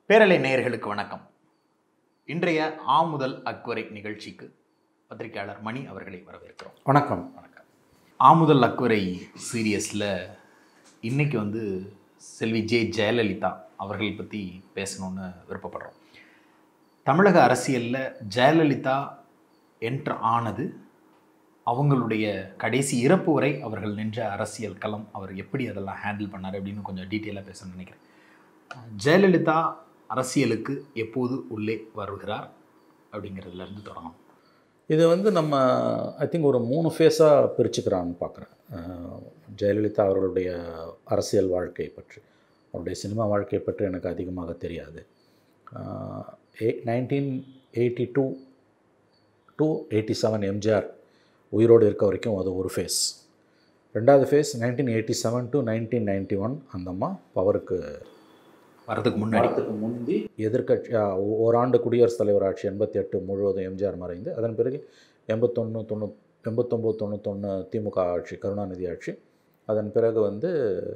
பேரலை நேயர்களுக்கு வணக்கம் இன்றைய ஆ முதல் அக்வரை நிகழ்ச்சிக்கு பத்திரிகையாளர் மணி அவர்களை வரவேற்கிறோம் வணக்கம் வணக்கம் ஆ முதல் அக்வரை சீரியஸில் இன்னைக்கு வந்து செல்வி ஜே ஜெயலலிதா அவர்கள் பற்றி பேசணும்னு விருப்பப்படுறோம் தமிழக அரசியலில் ஜெயலலிதா என்ட்ரு ஆனது அவங்களுடைய கடைசி இறப்பு வரை அவர்கள் நின்ற அரசியல் களம் அவர் எப்படி அதெல்லாம் ஹேண்டில் பண்ணார் அப்படின்னு கொஞ்சம் டீட்டெயிலாக பேசணும்னு நினைக்கிறேன் ஜெயலலிதா அரசியலுக்கு எப்போது உள்ளே வருகிறார் அப்படிங்கிறதுலேருந்து தொடங்கணும் இது வந்து நம்ம ஐ திங்க் ஒரு மூணு ஃபேஸாக பிரிச்சுக்கிறான்னு பார்க்குறேன் ஜெயலலிதா அவர்களுடைய அரசியல் வாழ்க்கை பற்றி அவருடைய சினிமா வாழ்க்கை பற்றி எனக்கு அதிகமாக தெரியாது nineteen eighty two to eighty seven MGR உயிரோடு இருக்க வரைக்கும் அது ஒரு ஃபேஸ் ரெண்டாவது phase nineteen eighty seven to nineteen ninety one அந்தம்மா பவருக்கு வரதுக்கு முன்னாடி வரத்துக்கு முந்தி எதிர்கட்சி ஆ, ஓ- ஓராண்டு குடியரசுத் தலைவர் ஆட்சி எண்பத்தி எட்டு முழுவதும் எம்ஜிஆர் மறைந்து அதன் பிறகு எண்பத்தொன்று தொண்ணூ எண்பத்தொம்போது தொண்ணூத்தொன்று திமுக ஆட்சி கருணாநிதி ஆட்சி அதன் பிறகு வந்து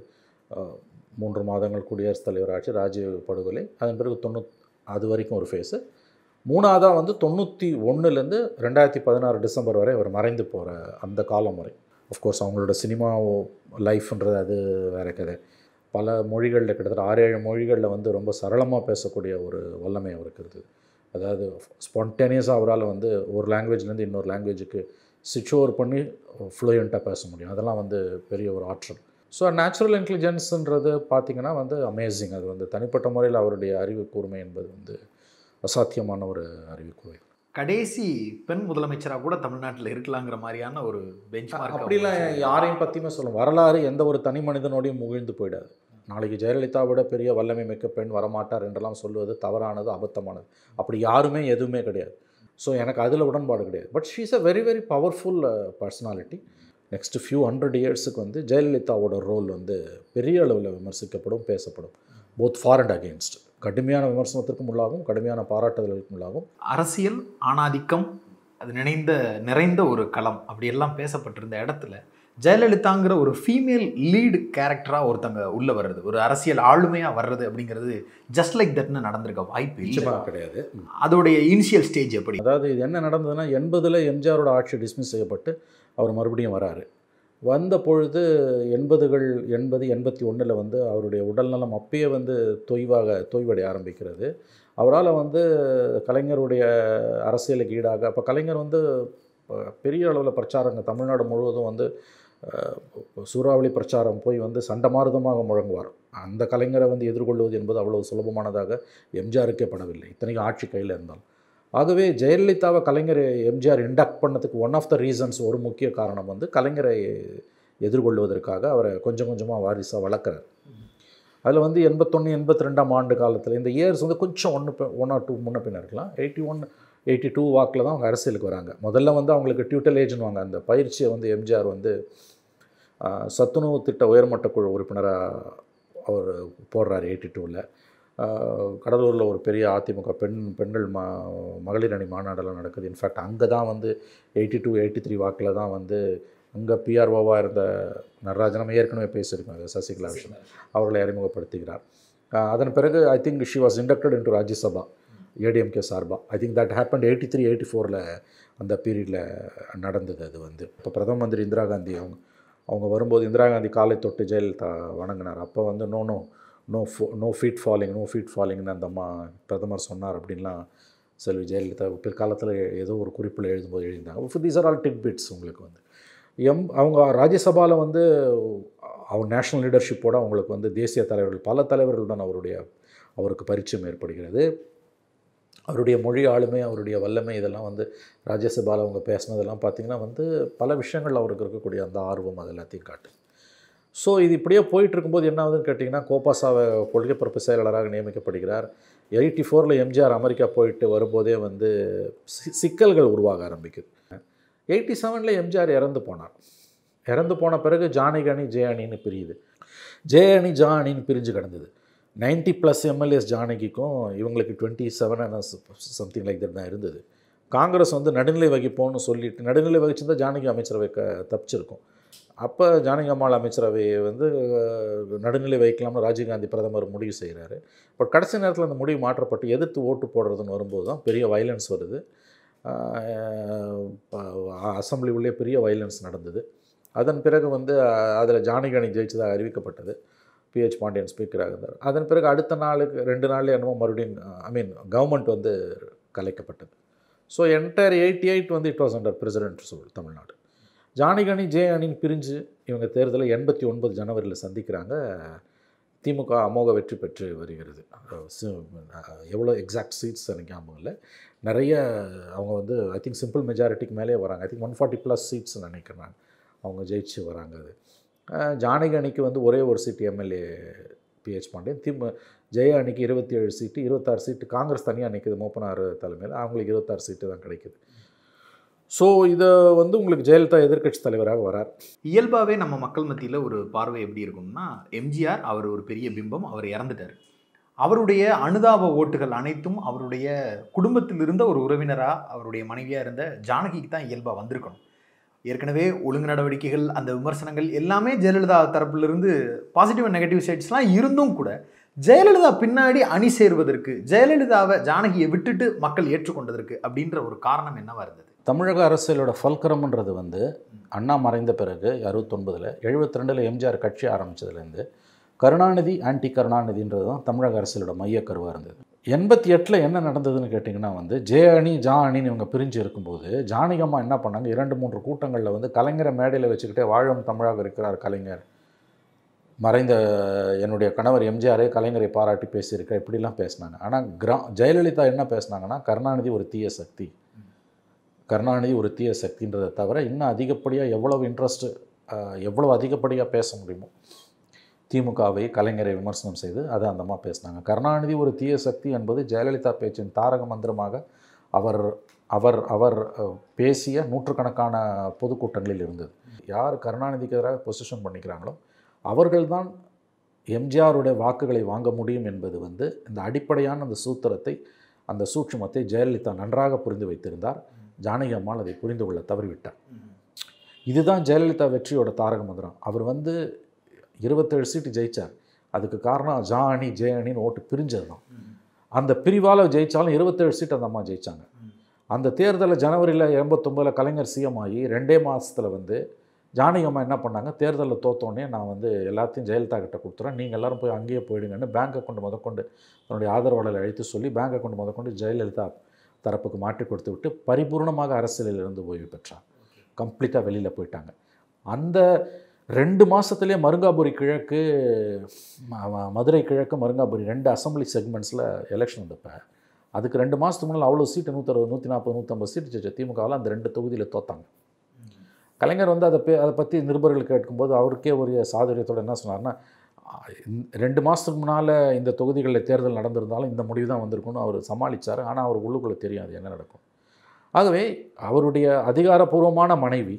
ஆ, மூன்று மாதங்கள் குடியரசுத் தலைவர் ஆட்சி ராஜீவ் படுகொலை அதன் பிறகு தொண்ணூ அது வரைக்கும் ஒரு ஃபேஸு மூணாவதாக வந்து தொண்ணூற்றி ஒன்றுலேருந்து ரெண்டாயிரத்தி பதினாறு டிசம்பர் வரை அவர் மறைந்து போகிற அந்த காலம் வரை அஃப்கோர்ஸ் அவங்களோட சினிமா லைஃப்ன்றது அது வேறு கதை பல மொழிகளில் கிட்டத்தட்ட ஆறு ஏழு மொழிகளில் வந்து ரொம்ப சரளமாக பேசக்கூடிய ஒரு வல்லமை அவருக்கு இருக்குது அதாவது ஸ்பான்டேனியஸாக அவரால் வந்து ஒரு லாங்குவேஜ்லேருந்து இன்னொரு லாங்குவேஜுக்கு ஸ்விட்ச் ஓவர் பண்ணி ஃப்ளூயண்ட்டாக பேச முடியும் அதெல்லாம் வந்து பெரிய ஒரு ஆற்றல் ஸோ நேச்சுரல் இன்டெலிஜென்ஸுன்றது பார்த்திங்கன்னா வந்து அமேசிங் அது வந்து தனிப்பட்ட முறையில் அவருடைய அறிவு கூர்மை என்பது வந்து அசாத்தியமான ஒரு அறிவு கூர்மை கடைசி பெண் முதலமைச்சராக கூட தமிழ்நாட்டில் இருக்கலாங்கிற மாதிரியான ஒரு பெஞ்ச் அப்படிலாம் யாரையும் பற்றியுமே சொல்லும் வரலாறு எந்த ஒரு தனி மனிதனோடையும் முகிழ்ந்து போயிடாது நாளைக்கு ஜெயலலிதா விட பெரிய வல்லமை மிக்க பெண் வரமாட்டார் என்றெல்லாம் சொல்வது தவறானது அபத்தமானது அப்படி யாருமே எதுவுமே கிடையாது ஸோ எனக்கு அதில் உடன்பாடு கிடையாது but she is a very very powerful personality next few hundred இயர்ஸுக்கு வந்து ஜெயலலிதாவோட ரோல் வந்து பெரிய அளவில் விமர்சிக்கப்படும் பேசப்படும் போத் ஃபார் அண்ட் அகெயின்ஸ்ட் கடுமையான விமர்சனத்திற்கும் உள்ளாகும் கடுமையான பாராட்டுதலுக்கும் உள்ளாகும் அரசியல் ஆணாதிக்கம் அது நினைந்த நிறைந்த ஒரு களம் அப்படியெல்லாம் பேசப்பட்டிருந்த இடத்துல ஜெயலலிதாங்கிற ஒரு ஃபீமேல் லீடு கேரக்டராக ஒருத்தங்க உள்ள வர்றது ஒரு அரசியல் ஆளுமையாக வர்றது அப்படிங்கிறது ஜஸ்ட் லைக் தட்னு நடந்திருக்க வாய்ப்பு இல்லை நிச்சயமாக கிடையாது அதோடைய இனிஷியல் ஸ்டேஜ் எப்படி அதாவது இது என்ன நடந்ததுன்னா எண்பதில் எம்ஜிஆரோட ஆட்சி டிஸ்மிஸ் செய்யப்பட்டு அவர் மறுபடியும் வராரு வந்த பொழுது எண்பதுகள் எண்பது எண்பத்தி ஒன்றில் வந்து அவருடைய உடல்நலம் அப்பயே வந்து தொய்வாக தொய்வடைய ஆரம்பிக்கிறது அவரால் வந்து கலைஞருடைய அரசியலுக்கு ஈடாக அப்போ கலைஞர் வந்து அஹ், பெரிய அளவில் பிரச்சாரங்க தமிழ்நாடு முழுவதும் வந்து அஹ், சூறாவளி பிரச்சாரம் போய் வந்து சண்டமாருதமாக முழங்குவார் அந்த கலைஞரை வந்து எதிர்கொள்வது என்பது அவ்வளவு சுலபமானதாக எம்ஜிஆருக்கே படவில்லை இத்தனைக்கும் ஆட்சி கையில் இருந்தாலும் ஆகவே ஜெயலலிதாவை கலைஞரை எம்ஜிஆர் இண்டக்ட் பண்ணதுக்கு ஒன் ஆஃப் த ரீசன்ஸ் ஒரு முக்கிய காரணம் வந்து கலைஞரை எதிர்கொள்வதற்காக அவரை கொஞ்சம் கொஞ்சமாக வாரிசாக வளர்க்குறார் அதில் வந்து எண்பத்தொன்று எண்பத்தி ரெண்டாம் ஆண்டு காலத்தில் இந்த இயர்ஸ் வந்து கொஞ்சம் ஒன்று ஒன் ஆர் டூ முன்ன பின்ன இருக்கலாம் எயிட்டி ஒன் எயிட்டி டூ வாக்கில் தான் அவங்க அரசியலுக்கு வராங்க முதல்ல வந்து அவங்களுக்கு டியூட்டல் ஏஜ்னுவாங்க அந்த பயிற்சியை வந்து எம்ஜிஆர் வந்து ஆஹ், சத்துணவு திட்ட உயர்மட்ட குழு உறுப்பினராக அவர் போடுறாரு எயிட்டி டூவில் கடலூரில் ஒரு பெரிய அதிமுக பெண் பெண்கள் மா மகளிர் அணி மாநாடெல்லாம் நடக்குது இன்ஃபேக்ட் அங்கே தான் வந்து எயிட்டி டூ எயிட்டி த்ரீ வாக்கில் தான் வந்து அங்கே பிஆர்ஓவாக இருந்த நடராஜன் நம்ம ஏற்கனவே பேசியிருக்கோம் அது சசிகலா விஷயம் அவர்களை அறிமுகப்படுத்துகிறார் ஆஹ் அதன் பிறகு I think she was inducted into Rajya Sabha ADMK சார்பாக I think that happen eighty three eighty ஃபோரில் அந்த பீரியடில் நடந்தது அது வந்து இப்போ பிரதம மந்திரி இந்திரா காந்தி அவங்க அவங்க வரும்போது இந்திரா காந்தி காலை தொட்டு ஜெயலலிதா வணங்கினார் அப்போ வந்து நோ நோ நோ ஃபோ no feet falling no feet ஃபாலிங்னு அந்த அம்மா பிரதமர் சொன்னார் அப்படின்லாம் செல்வி ஜெயலலிதா பிற்காலத்தில் ஏதோ ஒரு குறிப்பில் எழுதும்போது எழுதியிருந்தாங்க these are all tidbits உங்களுக்கு வந்து எம் அவங்க ராஜ்யசபாவில் வந்து அவர் நேஷ்னல் லீடர்ஷிப்போட அவங்களுக்கு வந்து தேசிய தலைவர்கள் பல தலைவர்களுடன் அவருடைய அவருக்கு பரிச்சயம் ஏற்படுகிறது அவருடைய மொழி ஆளுமை அவருடைய வல்லமை இதெல்லாம் வந்து ராஜ்யசபாவில் அவங்க பேசினதெல்லாம் பார்த்திங்கன்னா வந்து பல விஷயங்கள் அவருக்கு இருக்கக்கூடிய அந்த ஆர்வம் அது எல்லாத்தையும் காட்டு ஸோ இது இப்படியே போயிட்டு இருக்கும்போது என்ன ஆகுதுன்னு கேட்டிங்கன்னா கோபாசாவை கொள்கை பரப்பு செயலாளராக நியமிக்கப்படுகிறார் எயிட்டி ஃபோரில் எம்ஜிஆர் அமெரிக்கா போயிட்டு வரும்போதே வந்து சி- சிக்கல்கள் உருவாக ஆரம்பிக்குது எயிட்டி செவனில் எம்ஜிஆர் இறந்து போனார் இறந்து போன பிறகு ஜானகி அணி ஜே அணின்னு பிரியுது ஜே அணி ஜா அணின்னு பிரிஞ்சு கிடந்தது 90 ப்ளஸ் எம்எல்ஏஸ் ஜானகிக்கும் இவங்களுக்கு twenty seven something like that தான் இருந்தது காங்கிரஸ் வந்து நடுநிலை வகிப்போம்னு சொல்லிட்டு நடுநிலை வகிச்சிருந்தா ஜானகி அமைச்சரவை க தப்பிச்சிருக்கும் அப்போ ஜானகியம்மாள் அமைச்சரவையை வந்து அஹ், நடுநிலை வைக்கலாம்னு ராஜீவ்காந்தி பிரதமர் முடிவு செய்கிறாரு பட் கடைசி நேரத்தில் அந்த முடிவு மாற்றப்பட்டு எதிர்த்து ஓட்டு போடுறதுன்னு வரும்போது தான் பெரிய வைலன்ஸ் வருது அசம்பிளி உள்ளே பெரிய வைலன்ஸ் நடந்தது அதன் பிறகு வந்து அதில் ஜானகி அணி ஜெயிச்சதாக அறிவிக்கப்பட்டது பிஹெச் பாண்டியன் ஸ்பீக்கராக இருந்தார் அதன் பிறகு அடுத்த நாளுக்கு ரெண்டு நாள்ல என்னமோ மறுபடியும் ஐ மீன் கவர்மெண்ட் வந்து கலைக்கப்பட்டது ஸோ என்டையர் எயிட்டி எயிட் வந்து இட் வாஸ் அண்டர் பிரசிடென்ட் சொல் தமிழ்நாடு ஜானகி அணி ஜே அணின்னு பிரிஞ்சு இவங்க தேர்தலை எண்பத்தி ஒன்பது ஜனவரியில் சந்திக்கிறாங்க திமுக அமோக வெற்றி பெற்று வருகிறது அஹ் சி- அஹ் எவ்வளோ எக்ஸாக்ட் சீட்ஸ் எனக்கு ஞாபகம் இல்லை நிறைய அவங்க வந்து ஐ திங்க் சிம்பிள் மெஜாரிட்டிக்கு மேலே வராங்க I think one forty plus seats நினைக்கிறேன் அவங்க ஜெயிச்சு வராங்க அது அஹ் ஜானகி அணிக்கு வந்து ஒரே ஒரு சீட்டு எம்எல்ஏ பிஹெச் பாண்டியன் திமு ஜெய அணிக்கு இருபத்தி ஏழு சீட்டு இருபத்தாறு சீட்டு காங்கிரஸ் தனியாக நிற்குது மூப்பனார் தலைமையில் அவங்களுக்கு இருபத்தாறு சீட்டு தான் கிடைக்குது ஸோ இதை வந்து உங்களுக்கு ஜெயலலிதா எதிர்க்கட்சி தலைவராக வரார் இயல்பாகவே நம்ம மக்கள் மத்தியில் ஒரு பார்வை எப்படி இருக்கும்னா எம்ஜிஆர் அவர் ஒரு பெரிய பிம்பம் அவர் இறந்துட்டார் அவருடைய அனுதாப ஓட்டுகள் அனைத்தும் அவருடைய குடும்பத்தில் இருந்த ஒரு உறவினராக அவருடைய மனைவியாக இருந்த ஜானகிக்கு தான் இயல்பாக வந்திருக்கணும் ஏற்கனவே ஒழுங்கு நடவடிக்கைகள் அந்த விமர்சனங்கள் எல்லாமே ஜெயலலிதா தரப்பிலிருந்து பாசிட்டிவ் அண்ட் நெகட்டிவ் சைட்ஸ்லாம் இருந்தும் கூட ஜெயலலிதா பின்னாடி அணி சேருவதற்கு ஜெயலலிதாவை ஜானகியை விட்டுட்டு மக்கள் ஏற்றுக்கொண்டதற்கு அப்படின்ற ஒரு காரணம் என்னவா இருந்தது தமிழக அரசியலோட ஃபல்கரம்ன்றது வந்து அண்ணா மறைந்த பிறகு அறுபத்தொன்பதில் எழுபத்தி ரெண்டில் எம்ஜிஆர் கட்சி ஆரம்பித்ததுலேருந்து கருணாநிதி ஆன்டி கருணாநிதின்றது தான் தமிழக அரசியலோட மையக்கருவாக இருந்தது எண்பத்தி எட்டில் என்ன நடந்ததுன்னு கேட்டிங்கன்னா வந்து ஜே அணி ஜா அணின்னு இவங்க பிரிஞ்சு இருக்கும்போது ஜானகம்மா என்ன பண்ணாங்க இரண்டு மூன்று கூட்டங்களில் வந்து கலைஞரை மேடையில் வச்சுக்கிட்டே வாழும் தமிழாக இருக்கிறார் கலைஞர் மறைந்த என்னுடைய கணவர் எம்ஜிஆரே கலைஞரை பாராட்டி பேசியிருக்க இப்படிலாம் பேசினாங்க ஆனால் கிரா ஜெயலலிதா என்ன பேசினாங்கன்னா கருணாநிதி ஒரு தீய சக்தி கருணாநிதி ஒரு தீய சக்தின்றதை தவிர இன்னும் அதிகப்படியாக எவ்வளவு இன்ட்ரெஸ்ட்டு எவ்வளவு அதிகப்படியாக பேச முடியுமோ திமுகவை கலைஞரை விமர்சனம் செய்து அதை அந்தமா பேசினாங்க கருணாநிதி ஒரு தீய சக்தி என்பது ஜெயலலிதா பேச்சின் தாரக மந்திரமாக அவர் அவர் அவர் அஹ், பேசிய நூற்றுக்கணக்கான பொதுக்கூட்டங்களில் இருந்தது யார் கருணாநிதிக்கு எதிராக பொசிஷன் பண்ணிக்கிறாங்களோ அவர்கள்தான் எம்ஜிஆருடைய வாக்குகளை வாங்க முடியும் என்பது வந்து இந்த அடிப்படையான அந்த சூத்திரத்தை அந்த சூட்சுமத்தை ஜெயலலிதா நன்றாக புரிந்து வைத்திருந்தார் ஜானகி அம்மாள் அதை புரிந்து கொள்ள தவறிவிட்டார் இதுதான் ஜெயலலிதா வெற்றியோட தாரக மந்திரம் அவர் வந்து இருபத்தேழு சீட்டு ஜெயிச்சார் அதுக்கு காரணம் ஜா அணி ஜே அணின்னு ஓட்டு பிரிஞ்சது தான் அந்த பிரிவால் ஜெயித்தாலும் இருபத்தேழு சீட் அந்த அம்மா ஜெயிச்சாங்க அந்த தேர்தலில் ஜனவரியில் எண்பத்தொம்பதில் கலைஞர் சிஎம் ஆகி ரெண்டே மாதத்தில் வந்து ஜானகி அம்மா என்ன பண்ணாங்க தேர்தலில் தோத்தோடனே நான் வந்து எல்லாத்தையும் ஜெயலலிதா கிட்ட கொடுத்துறேன் நீங்கள் எல்லாரும் போய் அங்கேயே போயிடுங்கன்னு பேங்க் அக்கௌண்ட் முதற்கொண்டு தன்னுடைய ஆதரவாளரை அழைத்து சொல்லி பேங்க் அக்கௌண்ட் முதற்கொண்டு ஜெயலலிதா தரப்புக்கு மாற்றி கொடுத்து விட்டு பரிபூர்ணமாக அரசியலில் இருந்து ஓய்வு பெற்றார் கம்ப்ளீட்டாக வெளியில் போயிட்டாங்க அந்த ரெண்டு மாதத்துலேயே மருங்காபுரி கிழக்கு ம- ம- மதுரை கிழக்கு மருங்காபுரி ரெண்டு அசம்பிளி செக்மெண்ட்ஸில் எலெக்ஷன் வந்தப்ப அதுக்கு ரெண்டு மாதத்துக்கு முன்னால் அவ்வளோ சீட்டு நூற்றறுபது நூற்றி நாற்பது நூற்றம்பது சீட்டு ஜெயிச்ச திமுகவில் அந்த ரெண்டு தொகுதியில் தோத்தாங்க கலைஞர் வந்து அதை பே அதை பற்றி நிருபர்கள் கேட்கும்போது அவருக்கே ஒரு சாதுரியத்தோட என்ன சொன்னார்னா "ஆ, இந்த- ரெண்டு மாதத்துக்கு முன்னால் இந்த தொகுதிகளில் தேர்தல் நடந்திருந்தாலும் இந்த முடிவு தான் வந்திருக்கும்னு அவர் சமாளித்தார் ஆனால் அவர் உள்ளுக்குள்ளே தெரியும் அது என்ன நடக்கும் ஆகவே அவருடைய அதிகாரப்பூர்வமான மனைவி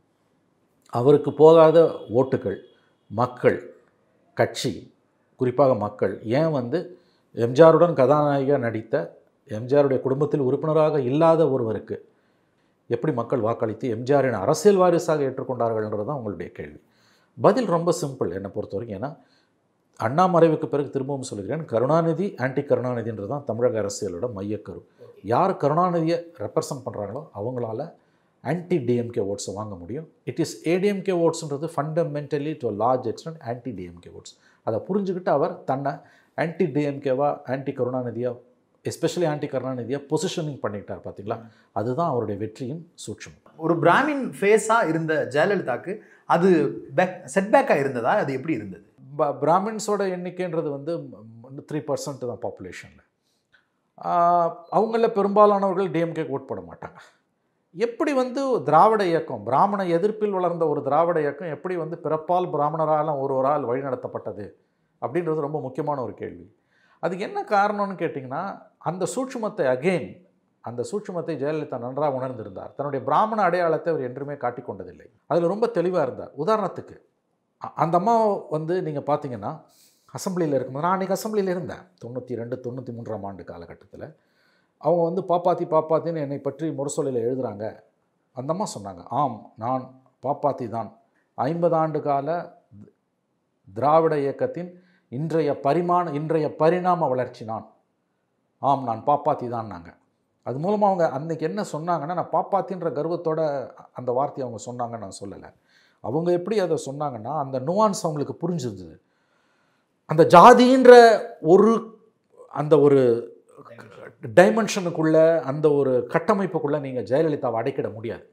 அவருக்கு போகாத ஓட்டுகள் மக்கள் கட்சி குறிப்பாக மக்கள் ஏன் வந்து எம்ஜிஆருடன் கதாநாயகியாக நடித்த எம்ஜிஆருடைய குடும்பத்தில் உறுப்பினராக இல்லாத ஒருவருக்கு எப்படி மக்கள் வாக்களித்து எம்ஜிஆரின் அரசியல் வாரிசாக ஏற்றுக்கொண்டார்கள்ன்றது தான் உங்களுடைய கேள்வி பதில் ரொம்ப சிம்பிள் என்னை பொறுத்த வரைக்கும் ஏன்னா அண்ணா மறைவுக்கு பிறகு திரும்பவும் சொல்கிறேன் கருணாநிதி ஆன்டி கருணாநிதின்றது தான் தமிழக அரசியலோட மையக்கரு யார் கருணாநிதியை ரெப்ரசன்ட் பண்ணுறாங்களோ அவங்களால ஆன்டி டிஎம்கே ஓட்ஸை வாங்க முடியும் இட் இஸ் ஏடிஎம்கே ஓட்ஸ்ன்றது fundamentally to large extent anti DMK votes அதை புரிஞ்சுக்கிட்டு அவர் தன்னை ஆன்டி டிஎம்கேவா ஆன்டி கருணாநிதியாக எஸ்பெஷலி ஆன்டி கருணாநிதியாக பொசிஷனிங் பண்ணிக்கிட்டார் பார்த்தீங்களா அதுதான் அவருடைய வெற்றியின் சூட்சம் ஒரு பிராமின் ஃபேஸாக இருந்த ஜெயலலிதாக்கு அது பேக் செட்பேக்காக இருந்ததா அது எப்படி இருந்தது ப- பிராமின்ஸோட எண்ணிக்கைன்றது வந்து த்ரீ பர்சன்ட் தான் பாப்புலேஷனில் அவங்களில் பெரும்பாலானவர்கள் டிஎம்கே ஓட் போட மாட்டாங்க எப்படி வந்து திராவிட இயக்கம் பிராமண எதிர்ப்பில் வளர்ந்த ஒரு திராவிட இயக்கம் எப்படி வந்து பிறப்பால் பிராமணரால் ஒருவரால் வழிநடத்தப்பட்டது அப்படின்றது ரொம்ப முக்கியமான ஒரு கேள்வி அதுக்கு என்ன காரணம்னு கேட்டிங்கன்னா அந்த சூட்சுமத்தை அகெயின் அந்த சூட்சுமத்தை ஜெயலலிதா நன்றாக உணர்ந்திருந்தார் தன்னுடைய பிராமண அடையாளத்தை அவர் என்றுமே காட்டிக் கொண்டதில்லை அதில் ரொம்ப தெளிவாக இருந்தார் உதாரணத்துக்கு அ- அந்த அம்மா வந்து நீங்கள் பார்த்தீங்கன்னா அசம்பிளியில் இருக்கும்போது நான் அன்றைக்கி அசம்பிளியில் இருந்தேன் தொண்ணூற்றி ரெண்டு தொண்ணூற்றி மூன்றாம் ஆண்டு காலகட்டத்தில் அவங்க வந்து பாப்பாத்தி பாப்பாத்தின்னு என்னை பற்றி முரசொலியில் எழுதுகிறாங்க அந்த அம்மா சொன்னாங்க ஆம் நான் பாப்பாத்தி தான் ஐம்பது ஆண்டு கால திராவிட இயக்கத்தின் இன்றைய பரிமாண இன்றைய பரிணாம வளர்ச்சி நான் ஆம் நான் பாப்பாத்தி தான் நாங்கள் அது மூலமாக அவங்க அன்னைக்கு என்ன சொன்னாங்கன்னா நான் பாப்பாத்தின்ற கர்வத்தோட அந்த வார்த்தையை அவங்க சொன்னாங்கன்னு நான் சொல்லலை அவங்க எப்படி அதை சொன்னாங்கன்னா அந்த நுவான்ஸ் அவங்களுக்கு புரிஞ்சிருந்தது அந்த ஜாதின்ற ஒரு அந்த ஒரு டைமென்ஷனுக்குள்ள அந்த ஒரு கட்டமைப்புக்குள்ளே நீங்கள் ஜெயலலிதாவை அடைக்கிட முடியாது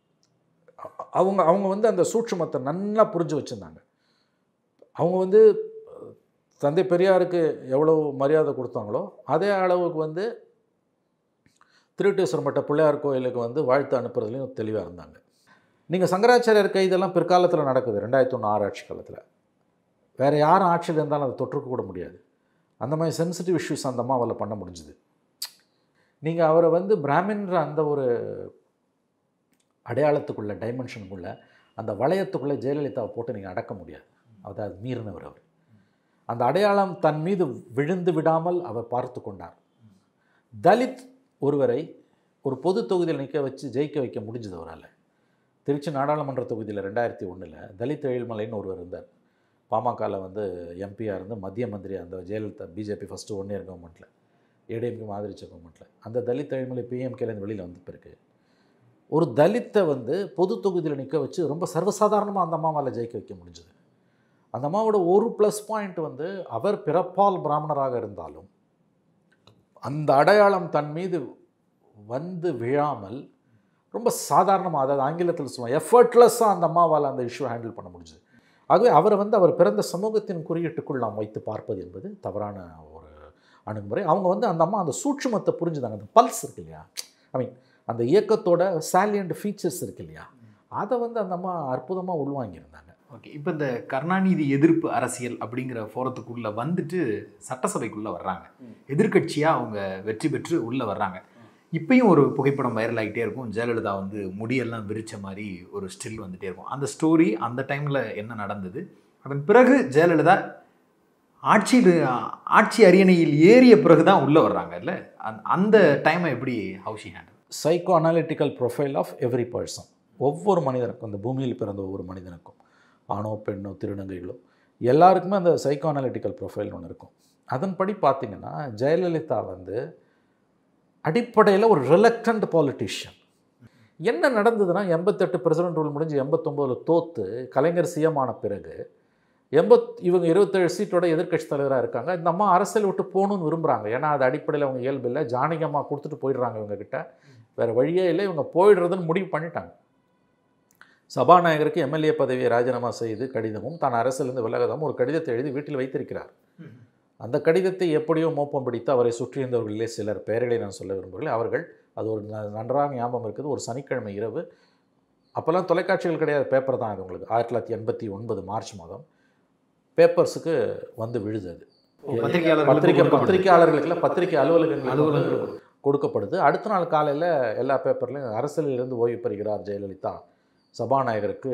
அ- அவங்க அவங்க வந்து அந்த சூட்சுமத்தை நல்லா புரிஞ்சு வச்சுருந்தாங்க அவங்க வந்து தந்தை பெரியாருக்கு எவ்வளோ மரியாதை கொடுத்தாங்களோ அதே அளவுக்கு வந்து திருட்டேஸ்வரம்பட்ட பிள்ளையார் கோயிலுக்கு வந்து வாழ்த்து அனுப்புறதுலையும் தெளிவாக இருந்தாங்க நீங்கள் சங்கராச்சாரியர் கைதெல்லாம் பிற்காலத்தில் நடக்குது ரெண்டாயிரத்தி ஒன்று ஆறு ஆட்சி காலத்தில் வேறு யாரும் ஆட்சியில் இருந்தாலும் அதை தொற்றுக்க கூட முடியாது அந்த மாதிரி சென்சிட்டிவ் இஷ்யூஸ் அந்த அம்மாவால் பண்ண முடிஞ்சுது நீங்கள் அவரை வந்து பிராமின்ற அந்த ஒரு அடையாளத்துக்குள்ள டைமென்ஷனுக்குள்ள அந்த வளையத்துக்குள்ளே ஜெயலலிதாவை போட்டு நீங்கள் அடக்க முடியாது அதாவது மீறினவர் அவர் அந்த அடையாளம் தன் மீது விழுந்து விடாமல் அவர் பார்த்து கொண்டார் தலித் ஒருவரை ஒரு பொது தொகுதியில் நிற்க வச்சு ஜெயிக்க வைக்க முடிஞ்சது அவரால் திருச்சி நாடாளுமன்ற தொகுதியில் ரெண்டாயிரத்தி ஒன்றில் தலித் எழில்மலைன்னு ஒருவர் இருந்தார் பாமகவில் வந்து எம்பியாக இருந்து மத்திய மந்திரி அந்த Jayalalithaa BJP first one year கவர்மெண்ட்டில் ஏடிஎம்கே ஆதரிச்ச கவர்மெண்ட்டில் அந்த தலித் எழில்மலை பிஎம்கேலேருந்து வெளியில் வந்த பிறகு ஒரு தலித்தை வந்து பொது தொகுதியில் நிற்க வச்சு ரொம்ப சர்வசாதாரணமாக அந்த அம்மாவால் ஜெயிக்க வைக்க முடிஞ்சது அந்த அம்மாவோட ஒரு ப்ளஸ் பாயிண்ட் வந்து அவர் பிறப்பால் பிராமணராக இருந்தாலும் அந்த அடையாளம் தன் மீது வந்து விழாமல் ரொம்ப சாதாரணமாக அதாவது ஆங்கிலத்தில் சொல்லுவாங்க எஃபர்ட்லெஸ்ஸாக அந்த அம்மாவால் அந்த இஷ்யூ ஹேண்டில் பண்ண முடிஞ்சுது ஆகவே அவரை வந்து அவர் பிறந்த சமூகத்தின் குறியீட்டுக்குள் நாம் வைத்து பார்ப்பது என்பது தவறான ஒரு அணுகுமுறை அவங்க வந்து அந்த அம்மா அந்த சூட்சுமத்தை புரிஞ்சுதாங்க அந்த பல்ஸ் இருக்கு இல்லையா ஐ மீன் அந்த இயக்கத்தோட சாலியண்ட் ஃபீச்சர்ஸ் இருக்கு இல்லையா அதை வந்து அந்த அம்மா அற்புதமாக உள்வாங்கியிருந்தாங்க ஓகே இப்போ இந்த கருணாநிதி எதிர்ப்பு அரசியல் அப்படிங்கிற ஃபோரத்துக்குள்ளே வந்துட்டு சட்டசபைக்குள்ளே வர்றாங்க எதிர்க்கட்சியாக அவங்க வெற்றி பெற்று உள்ளே வர்றாங்க இப்பயும் ஒரு புகைப்படம் வைரல் ஆகிட்டே இருக்கும் ஜெயலலிதா வந்து முடியெல்லாம் விரிச்ச மாதிரி ஒரு ஸ்டில் வந்துட்டே இருக்கும் அந்த ஸ்டோரி அந்த டைமில் என்ன நடந்தது அதன் பிறகு ஜெயலலிதா ஆட்சியில் ஆட்சி அரியணையில் ஏறிய பிறகு தான் உள்ளே வர்றாங்க இல்லை அந்த டைமை எப்படி how she handle psycho analytical profile of every person ஒவ்வொரு மனிதனுக்கும் இந்த பூமியில் பிறந்த ஒவ்வொரு மனிதனுக்கும் ஆணோ பெண்ணோ திருநங்கைகளோ எல்லாருக்குமே அந்த சைக்கோ அனாலிட்டிக்கல் ப்ரொஃபைல் ஒன்று இருக்கும் அதன்படி பார்த்தீங்கன்னா ஜெயலலிதா வந்து அடிப்படையில் ஒரு ரிலக்டன்ட் பாலிட்டிஷியன் என்ன நடந்ததுன்னா எண்பத்தெட்டு பிரசிடென்ட் ரூல் முடிஞ்சு எண்பத்தொம்போதில் தோத்து கலைஞர் சிஎம் ஆன பிறகு எண்பத் இவங்க இருபத்தேழு சீட்டோட எதிர்க்கட்சி தலைவராக இருக்காங்க இந்த அம்மா அரசியல் விட்டு போகணும்னு விரும்புகிறாங்க ஏன்னா அது அடிப்படையில் அவங்க இயல்பு இல்லை ஜானகம்மா கொடுத்துட்டு போயிடுறாங்க இவங்க கிட்ட வேறு வழியே இல்லை இவங்க போயிடுறதுன்னு முடிவு பண்ணிட்டாங்க சபாநாயகருக்கு எம்எல்ஏ பதவியை ராஜினாமா செய்து கடிதமும் தான் அரசிலிருந்து விலகதாகவும் ஒரு கடிதத்தை எழுதி வீட்டில் வைத்திருக்கிறார் அந்த கடிதத்தை எப்படியோ மோப்பம் பிடித்து அவரை சுற்றியிருந்தவர்களிலே சிலர் பெயர்களை நான் சொல்ல விரும்புகிறேன் அவர்கள் அது ஒரு ந- நன்றாக ஞாபகம் இருக்குது ஒரு சனிக்கிழமை இரவு அப்போல்லாம் தொலைக்காட்சிகள் கிடையாது பேப்பர் தான் அது உங்களுக்கு ஆயிரத்தி தொள்ளாயிரத்தி எண்பத்தி ஒன்பது மார்ச் மாதம் பேப்பர்ஸுக்கு வந்து விழுது அது பத்திரிகையாளர்களுக்கு பத்திரிகை கொடுக்கப்படுது. பத்திரிகையாளர்களுக்குல பத்திரிகை அலுவலகங்கள் அலுவலகங்கள். கொடுக்கப்படுது அடுத்த நாள் காலையில் எல்லா பேப்பர்லையும் அரசியலிலிருந்து ஓய்வு பெறுகிறார் ஜெயலலிதா சபாநாயகருக்கு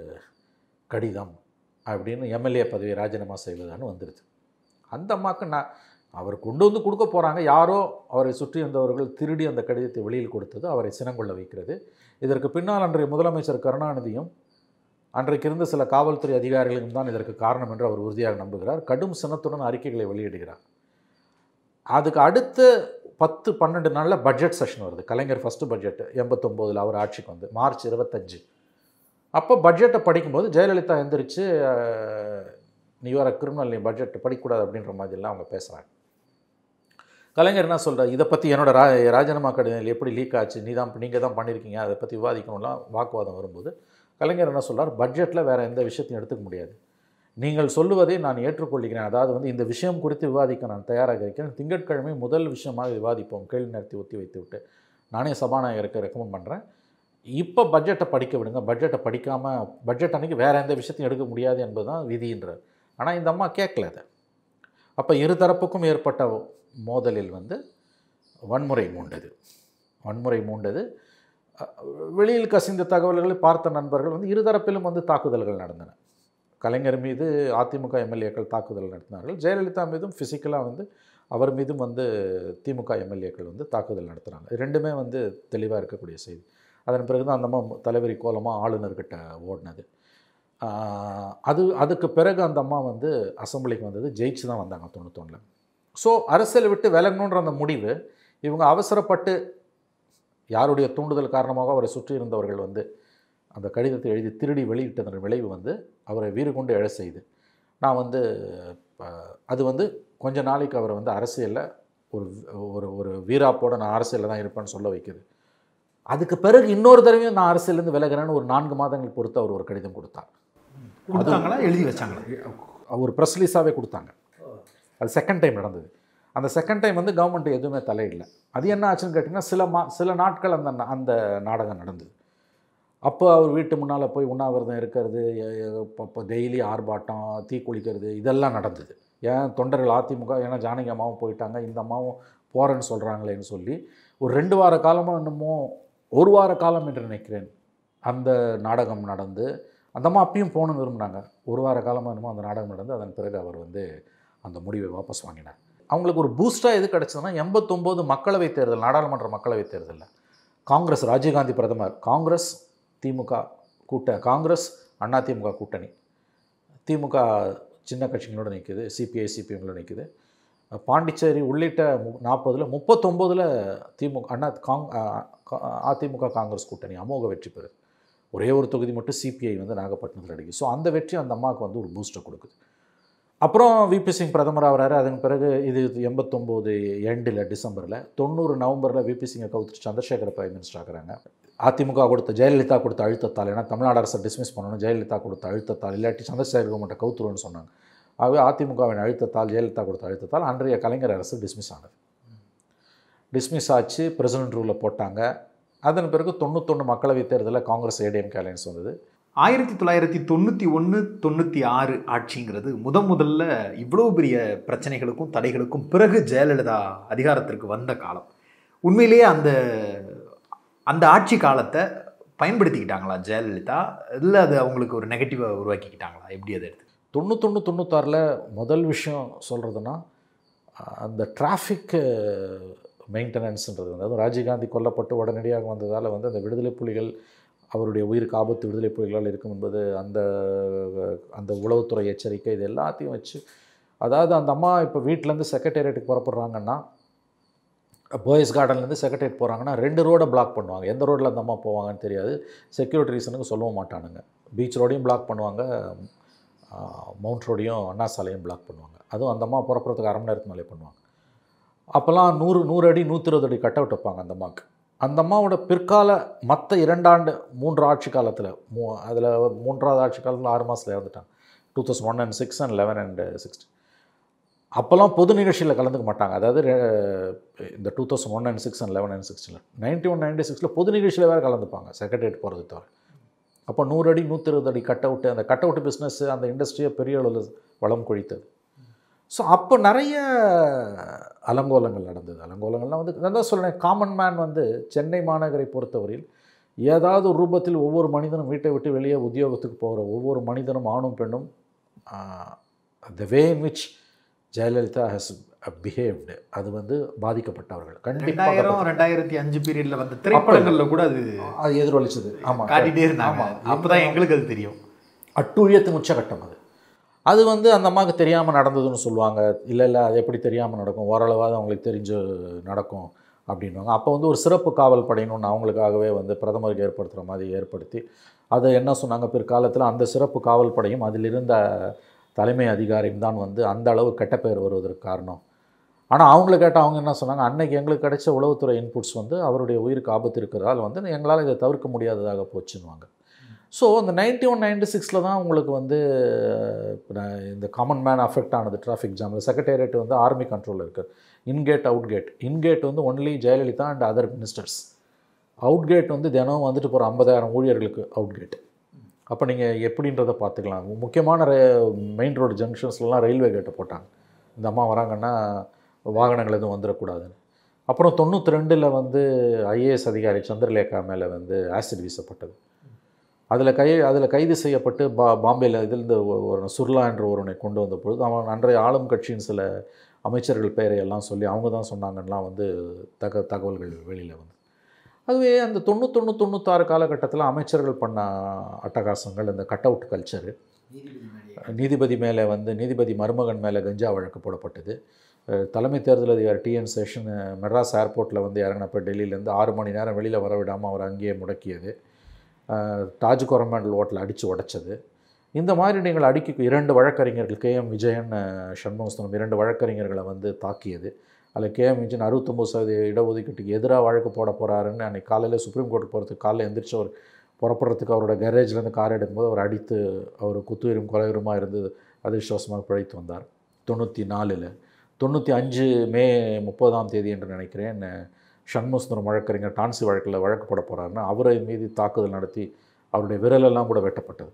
கடிதம் அப்படின்னு எம்எல்ஏ பதவியை ராஜினாமா செய்வதான்னு வந்துடுது அந்த அம்மாவுக்கு நான் அவர் கொண்டு வந்து கொடுக்க போகிறாங்க யாரோ அவரை சுற்றி இருந்தவர்கள் திருடி அந்த கடிதத்தை வெளியில் கொடுத்தது அவரை சினங்கொள்ள வைக்கிறது இதற்கு பின்னால் அன்றைய முதலமைச்சர் கருணாநிதியும் அன்றைக்கு இருந்த சில காவல்துறை அதிகாரிகளும் தான் இதற்கு காரணம் என்று அவர் உறுதியாக நம்புகிறார் கடும் சினத்துடன் அறிக்கைகளை வெளியிடுகிறார் அதுக்கு அடுத்து பத்து பன்னெண்டு நாளில் பட்ஜெட் செஷன் வருது கலைஞர் ஃபஸ்ட்டு பட்ஜெட் எண்பத்தொம்போதில் அவர் ஆட்சிக்கு வந்து மார்ச் இருபத்தஞ்சு அப்போ பட்ஜெட்டை படிக்கும்போது ஜெயலலிதா எந்திரிச்சு அஹ், நீ வர கிரிமினல் நீ பட்ஜெட் படிக்கக்கூடாது அப்படின்ற மாதிரிலாம் அவங்க பேசுகிறாங்க கலைஞர் என்ன சொல்கிறார் இதை பற்றி என்னோட ரா ராஜினாமா கடிதங்கள் எப்படி லீக் ஆச்சு நீ தான் நீங்கள் தான் பண்ணியிருக்கீங்க அதை பற்றி விவாதிக்கணும்லாம் வாக்குவாதம் வரும்போது கலைஞர் என்ன சொல்றார் பட்ஜெட்டில் வேறு எந்த விஷயத்தையும் எடுத்துக்க முடியாது நீங்கள் சொல்லுவதை நான் ஏற்றுக்கொள்கிறேன் அதாவது வந்து இந்த விஷயம் குறித்து விவாதிக்க நான் தயாராக இருக்கிறேன் திங்கட்கிழமை முதல் விஷயமாக விவாதிப்போம் கேள்வி நேரத்தை ஒத்தி வைத்து விட்டு நானே சபாநாயகருக்கு ரெக்கமெண்ட் பண்ணுறேன் இப்போ பட்ஜெட்டை படிக்க விடுங்க பட்ஜெட்டை படிக்காமல் பட்ஜெட் அன்னைக்கு வேறு எந்த விஷயத்தையும் எடுக்க முடியாது என்பது தான் விதின்றார் ஆனால் இந்த அம்மா கேட்கல அதை அப்போ இருதரப்புக்கும் ஏற்பட்ட மோதலில் வந்து வன்முறை மூண்டது வன்முறை மூண்டது அஹ், வெளியில் கசிந்த தகவல்களை பார்த்த நண்பர்கள் வந்து இருதரப்பிலும் வந்து தாக்குதல்கள் நடந்தன கலைஞர் மீது அதிமுக எம்எல்ஏக்கள் தாக்குதல் நடத்தினார்கள் ஜெயலலிதா மீதும் ஃபிசிக்கலாக வந்து அவர் மீதும் வந்து திமுக எம்எல்ஏக்கள் வந்து தாக்குதல் நடத்துகிறாங்க இது ரெண்டுமே வந்து தெளிவாக இருக்கக்கூடிய செய்தி அதன் பிறகு தான் அந்த அம்மா தலைவரி கோலமாக ஆளுநர்கிட்ட ஓடினது ஆஹ், அது அதுக்கு பிறகு அந்த அம்மா வந்து அசெம்பிளிக்கு வந்தது ஜெயிச்சு தான் வந்தாங்க தொண்ணூத்தொன்னில் ஸோ அரசியலை விட்டு விலகணுன்ற அந்த முடிவு இவங்க அவசரப்பட்டு யாருடைய தூண்டுதல் காரணமாக அவரை சுற்றி இருந்தவர்கள் வந்து அந்த கடிதத்தை எழுதி திருடி வெளியிட்டதன் விளைவு வந்து அவரை வீறு கொண்டு எழ செய்து நான் வந்து அஹ், அது வந்து கொஞ்ச நாளைக்கு அவரை வந்து அரசியலில் ஒரு ஒரு ஒரு வீராப்போட நான் அரசியலில் தான் இருப்பேன்னு சொல்ல வைக்குது அதுக்கு பிறகு இன்னொரு தடவையும் நான் அரசியலேருந்து விலகிறேன்னு ஒரு நான்கு மாதங்கள் பொறுத்து அவர் ஒரு கடிதம் கொடுத்தார் கொடுத்தாங்களா எழுதி வச்சாங்களா ஒரு ப்ரெஸ் ரிலீஸாகவே கொடுத்தாங்க அது செகண்ட் டைம் நடந்தது அந்த செகண்ட் டைம் வந்து கவர்மெண்ட் எதுவுமே தலையிடல அது என்ன ஆச்சுன்னு கேட்டிங்கன்னா சில மா சில நாட்கள் அந்த நா- அந்த நாடகம் நடந்தது அப்போ அவர் வீட்டு முன்னால் போய் உண்ணாவிரதம் இருக்கிறது இப்போ டெய்லி ஆர்ப்பாட்டம் தீ குளிக்கிறது இதெல்லாம் நடந்தது ஏன் தொண்டர்கள் அதிமுக ஏன்னா ஜானகி அம்மாவும் போயிட்டாங்க இந்த அம்மாவும் போகிறேன்னு சொல்கிறாங்களேன்னு சொல்லி ஒரு ரெண்டு வார காலமாக என்னமோ ஒரு வார காலம் என்று நினைக்கிறேன் அந்த நாடகம் நடந்து அந்த அம்மா அப்பயும் போகணும்னு விரும்பினாங்க ஒரு வார காலமாக என்னமோ அந்த நாடகம் நடந்து அதன் பிறகு அவர் வந்து அந்த முடிவை வாபஸ் வாங்கினார் அவங்களுக்கு ஒரு பூஸ்டாக எது கிடச்சதுன்னா எண்பத்தொம்போது மக்களவைத் தேர்தல் நாடாளுமன்ற மக்களவைத் தேர்தலில் காங்கிரஸ் ராஜீவ்காந்தி பிரதமர் காங்கிரஸ் திமுக கூட்ட காங்கிரஸ் அண்ணா திமுக கூட்டணி திமுக சின்ன கட்சிகளோட நிற்குது சிபிஐ சிபிஎம்களோட நிற்குது பாண்டிச்சேரி உள்ளிட்ட நாற்பதில் முப்பத்தொம்போதில் திமுக அண்ணா காங் அ- கா- அதிமுக காங்கிரஸ் கூட்டணி அமோக வெற்றி பெறுது ஒரே ஒரு தொகுதி மட்டும் சிபிஐ வந்து நாகப்பட்டினத்தில் அடிக்குது ஸோ அந்த வெற்றி அந்த அம்மாவுக்கு வந்து ஒரு பூஸ்ட்டை கொடுக்குது அப்புறம் விபி சிங் பிரதமர் ஆகிறாரு அதன் பிறகு இது எண்பத்தொம்போது எண்டில் டிசம்பரில் தொண்ணூறு நவம்பரில் விபி சிங்கை கவுத்துட்டு சந்திரசேகர பிரைம் மினிஸ்டர் ஆகிறாங்க அதிமுக கொடுத்த ஜெயலலிதா கொடுத்த அழுத்தத்தால் ஏன்னா தமிழ்நாடு அரசை டிஸ்மிஸ் பண்ணணும் ஜெயலலிதா கொடுத்த அழுத்தத்தால் இல்லாட்டி சந்திரசேகர் கவர்மெண்ட்டை கவுத்துருன்னு சொன்னாங்க ஆகவே அதிமுகவின் அழுத்தத்தால் ஜெயலலிதா கொடுத்த அழுத்தத்தால் அன்றைய கலைஞர் அரசு டிஸ்மிஸ் ஆனது டிஸ்மிஸ் ஆச்சு பிரசிடென்ட் ரூலில் போட்டாங்க அதன் பிறகு தொண்ணூத்தொன்று மக்களவைத் தேர்தலில் காங்கிரஸ் ஏடிஎம்கே அலையன்ஸ் வந்தது ஆயிரத்தி தொள்ளாயிரத்தி தொண்ணூற்றி ஒன்று தொண்ணூற்றி ஆறு ஆட்சிங்கிறது முத முதல்ல இவ்வளோ பெரிய பிரச்சனைகளுக்கும் தடைகளுக்கும் பிறகு ஜெயலலிதா அதிகாரத்திற்கு வந்த காலம் உண்மையிலேயே அந்த அந்த ஆட்சி காலத்தை பயன்படுத்திக்கிட்டாங்களா ஜெயலலிதா இல்லை அது அவங்களுக்கு ஒரு நெகட்டிவை உருவாக்கிக்கிட்டாங்களா எப்படி அதை எடுத்து தொண்ணூத்தொன்று தொண்ணூத்தாறில் முதல் விஷயம் சொல்கிறதுனா அந்த டிராஃபிக் மெயின்டெனன்ஸ்ன்றது வந்து அதுவும் ராஜீவ்காந்தி கொல்லப்பட்டு உடனடியாக வந்ததால் வந்து அந்த விடுதலை புலிகள் அவருடைய உயிருக்கு ஆபத்து விடுதலை புலிகளால் இருக்கும் என்பது அந்த அந்த உளவுத்துறை எச்சரிக்கை இது எல்லாத்தையும் வச்சு அதாவது அந்த அம்மா இப்போ வீட்டிலேருந்து செக்ரட்டேரியட்டுக்கு புறப்படுறாங்கன்னா பாய்ஸ் கார்டன்லேருந்து செக்ரட்டேரியட் போகிறாங்கன்னா ரெண்டு ரோடை பிளாக் பண்ணுவாங்க எந்த ரோட்டில் அந்த அம்மா போவாங்கன்னு தெரியாது செக்யூரிட்டி ரீசனுக்கு சொல்லவும் மாட்டானுங்க பீச் ரோடையும் பிளாக் பண்ணுவாங்க மவுண்ட் ரோடையும் அண்ணா சாலையும் பிளாக் பண்ணுவாங்க அதுவும் அந்த அம்மா புறப்படுறதுக்கு அரை மணி நேரத்துக்கு மேலே பண்ணுவாங்க அப்போல்லாம் நூறு நூறு அடி நூற்றி இருபது அடி கட் அவுட் வைப்பாங்க அந்த அம்மாவுக்கு அந்த அம்மாவோட பிற்கால மற்ற இரண்டாண்டு மூன்று ஆட்சி காலத்தில் மூ அதில் மூன்றாவது ஆட்சி காலத்தில் ஆறு மாதத்தில் இறந்துட்டாங்க two thousand one and six and eleven and sixty அப்போல்லாம் பொது நிகழ்ச்சியில் கலந்துக்க மாட்டாங்க அதாவது ரெ- இந்த two thousand one and six and eleven and சிக்ஸ்டில் நைன்ட்டி ஒன் நைன்ட்டி சிக்ஸில் பொது நிகழ்ச்சியில் வேறு கலந்துப்பாங்க செக்ரட்டரியேட் போகிறது தவிர அப்போ நூறு அடி நூற்றி இருபது அடி கட் அவுட்டு அந்த கட் அவுட் பிஸ்னஸ் அந்த இண்டஸ்ட்ரியை பெரிய அளவில் வளம் கொழித்தது ஸோ அப்போ நிறைய அலங்கோலங்கள் நடந்தது அலங்கோலங்கள்லாம் வந்து நான் தான் சொல்கிறேன் காமன் மேன் வந்து சென்னை மாநகரை பொறுத்தவரையில் ஏதாவது ஒரு ரூபத்தில் ஒவ்வொரு மனிதனும் வீட்டை விட்டு வெளியே உத்தியோகத்துக்கு போகிற ஒவ்வொரு மனிதனும் ஆணும் பெண்ணும் the way in which Jayalalithaa has behaved அது வந்து பாதிக்கப்பட்டவர்கள் கண்டிப்பாக ரெண்டாயிரம் ரெண்டாயிரத்தி அஞ்சு பீரியட்ல வந்த திரைப்படங்கள்ல கூட அது அது எதிரொலிச்சது ஆமாம் காட்டிட்டே இருந்தாங்க ஆமாம். அப்பதான் எங்களுக்கு அது தெரியும் அட்டூழியத்தின் உச்சகட்டம் அது அது வந்து அந்த அம்மாவுக்கு தெரியாமல் நடந்ததுன்னு சொல்லுவாங்க இல்லை இல்லை அது எப்படி தெரியாமல் நடக்கும் ஓரளவாவது அவங்களுக்கு தெரிஞ்சு நடக்கும் அப்படின்வாங்க அப்போ வந்து ஒரு சிறப்பு காவல் படையின்னு ஒன்று அவங்களுக்காகவே வந்து பிரதமருக்கு ஏற்படுத்துகிற மாதிரி ஏற்படுத்தி அதை என்ன சொன்னாங்க பிற்காலத்தில் அந்த சிறப்பு காவல் படையும் அதில் இருந்த தலைமை அதிகாரியும் தான் வந்து அந்த அளவு கெட்ட பெயர் வருவதற்கு காரணம் ஆனால் அவங்கள கேட்டால் அவங்க என்ன சொன்னாங்க அன்னைக்கு எங்களுக்கு கிடைச்ச உளவுத்துறை இன்புட்ஸ் வந்து அவருடைய உயிருக்கு ஆபத்து இருக்கிறதால வந்து எங்களால் இதை தவிர்க்க முடியாததாக போச்சுன்னுவாங்க ஸோ அந்த நைன்டி ஒன் நைன்டி சிக்ஸில் தான் உங்களுக்கு வந்து இப்ப நான் இந்த காமன் மேன் அஃபெக்ட் ஆனது டிராஃபிக் ஜாமில் செக்ரட்டேரியட் வந்து ஆர்மி கண்ட்ரோலில் இருக்குது இன்கேட் அவுட் கேட் இன்கேட் வந்து only Jayalalithaa and other ministers out gate வந்து தினம் வந்துட்டு போகிற ஐம்பதாயிரம் ஊழியர்களுக்கு அவுட் கேட் அப்போ நீங்கள் எப்படின்றத பார்த்துக்கலாம் முக்கியமான மெயின் ரோடு ஜங்ஷன்ஸ்லாம் ரயில்வே கேட்டை போட்டாங்க இந்த அம்மா வராங்கன்னா வாகனங்கள் எதுவும் வந்துடக்கூடாதுன்னு அப்புறம் தொண்ணூற்றி ரெண்டில் வந்து ஐஏஎஸ் அதிகாரி சந்திரலேகா மேலே வந்து ஆசிட் வீசப்பட்டது அதில் கை அதில் கைது செய்யப்பட்டு பா பாம்பேயில் இதிலிருந்து ஒ- ஒரு சுர்லா என்ற ஒருவனை கொண்டு வந்த பொழுது அவன் அன்றைய ஆளும் கட்சியின் சில அமைச்சர்கள் பெயரை எல்லாம் சொல்லி அவங்க தான் சொன்னாங்கலாம் வந்து தக தகவல்கள் வெளியில் வந்து அதுவே அந்த தொண்ணூத்தொன்று தொண்ணூத்தாறு காலகட்டத்தில் அமைச்சர்கள் பண்ண அட்டகாசங்கள் இந்த கட் அவுட் கல்ச்சரு நீதிபதி மேலே வந்து நீதிபதி மருமகன் மேலே கஞ்சா வழக்கு போடப்பட்டது அஹ் தலைமை தேர்தல் அதிகாரி டிஎன் சேஷன் மெட்ராஸ் ஏர்போர்ட்டில் வந்து இறங்கினப்ப டெல்லியிலேருந்து ஆறு மணி நேரம் வெளியில் வர விடாமல் அவர் அங்கேயே முடக்கியது அஹ் தாஜ் கொரமாண்டல் ஹோட்டல் அடித்து உடைச்சது இந்த மாதிரி நீங்கள் அடிக்க இரண்டு வழக்கறிஞர்கள் கே எம் விஜயன் அஹ் சண்முகசுந்தரம் இரண்டு வழக்கறிஞர்களை வந்து தாக்கியது அதில் கே எம் விஜயன் அறுபத்தொம்பது சதவீத இடஒதுக்கீட்டுக்கு எதிராக வழக்கு போட போகிறாருன்னு அன்றைக்கி காலையில் சுப்ரீம் கோர்ட் போகிறதுக்கு காலையில் எந்திரிச்சு அவர் புறப்படுறதுக்கு அவரோட கேரேஜ்லேருந்து கார் எடுக்கும்போது அவர் அடித்து அவர் குத்துயிரும் கொலையுருமாக இருந்து அதிர்ஷ்டவசமாக பிழைத்து வந்தார் தொண்ணூற்றி நாலில் தொண்ணூற்றி அஞ்சு மே முப்பதாம் தேதி என்று நினைக்கிறேன் சண்முகசுந்தரம் வழக்கறிஞர் டான்சி வழக்கில் வழக்கு போட போகிறாருன்னு அவரை மீது தாக்குதல் நடத்தி அவருடைய விரலெல்லாம் கூட வெட்டப்பட்டது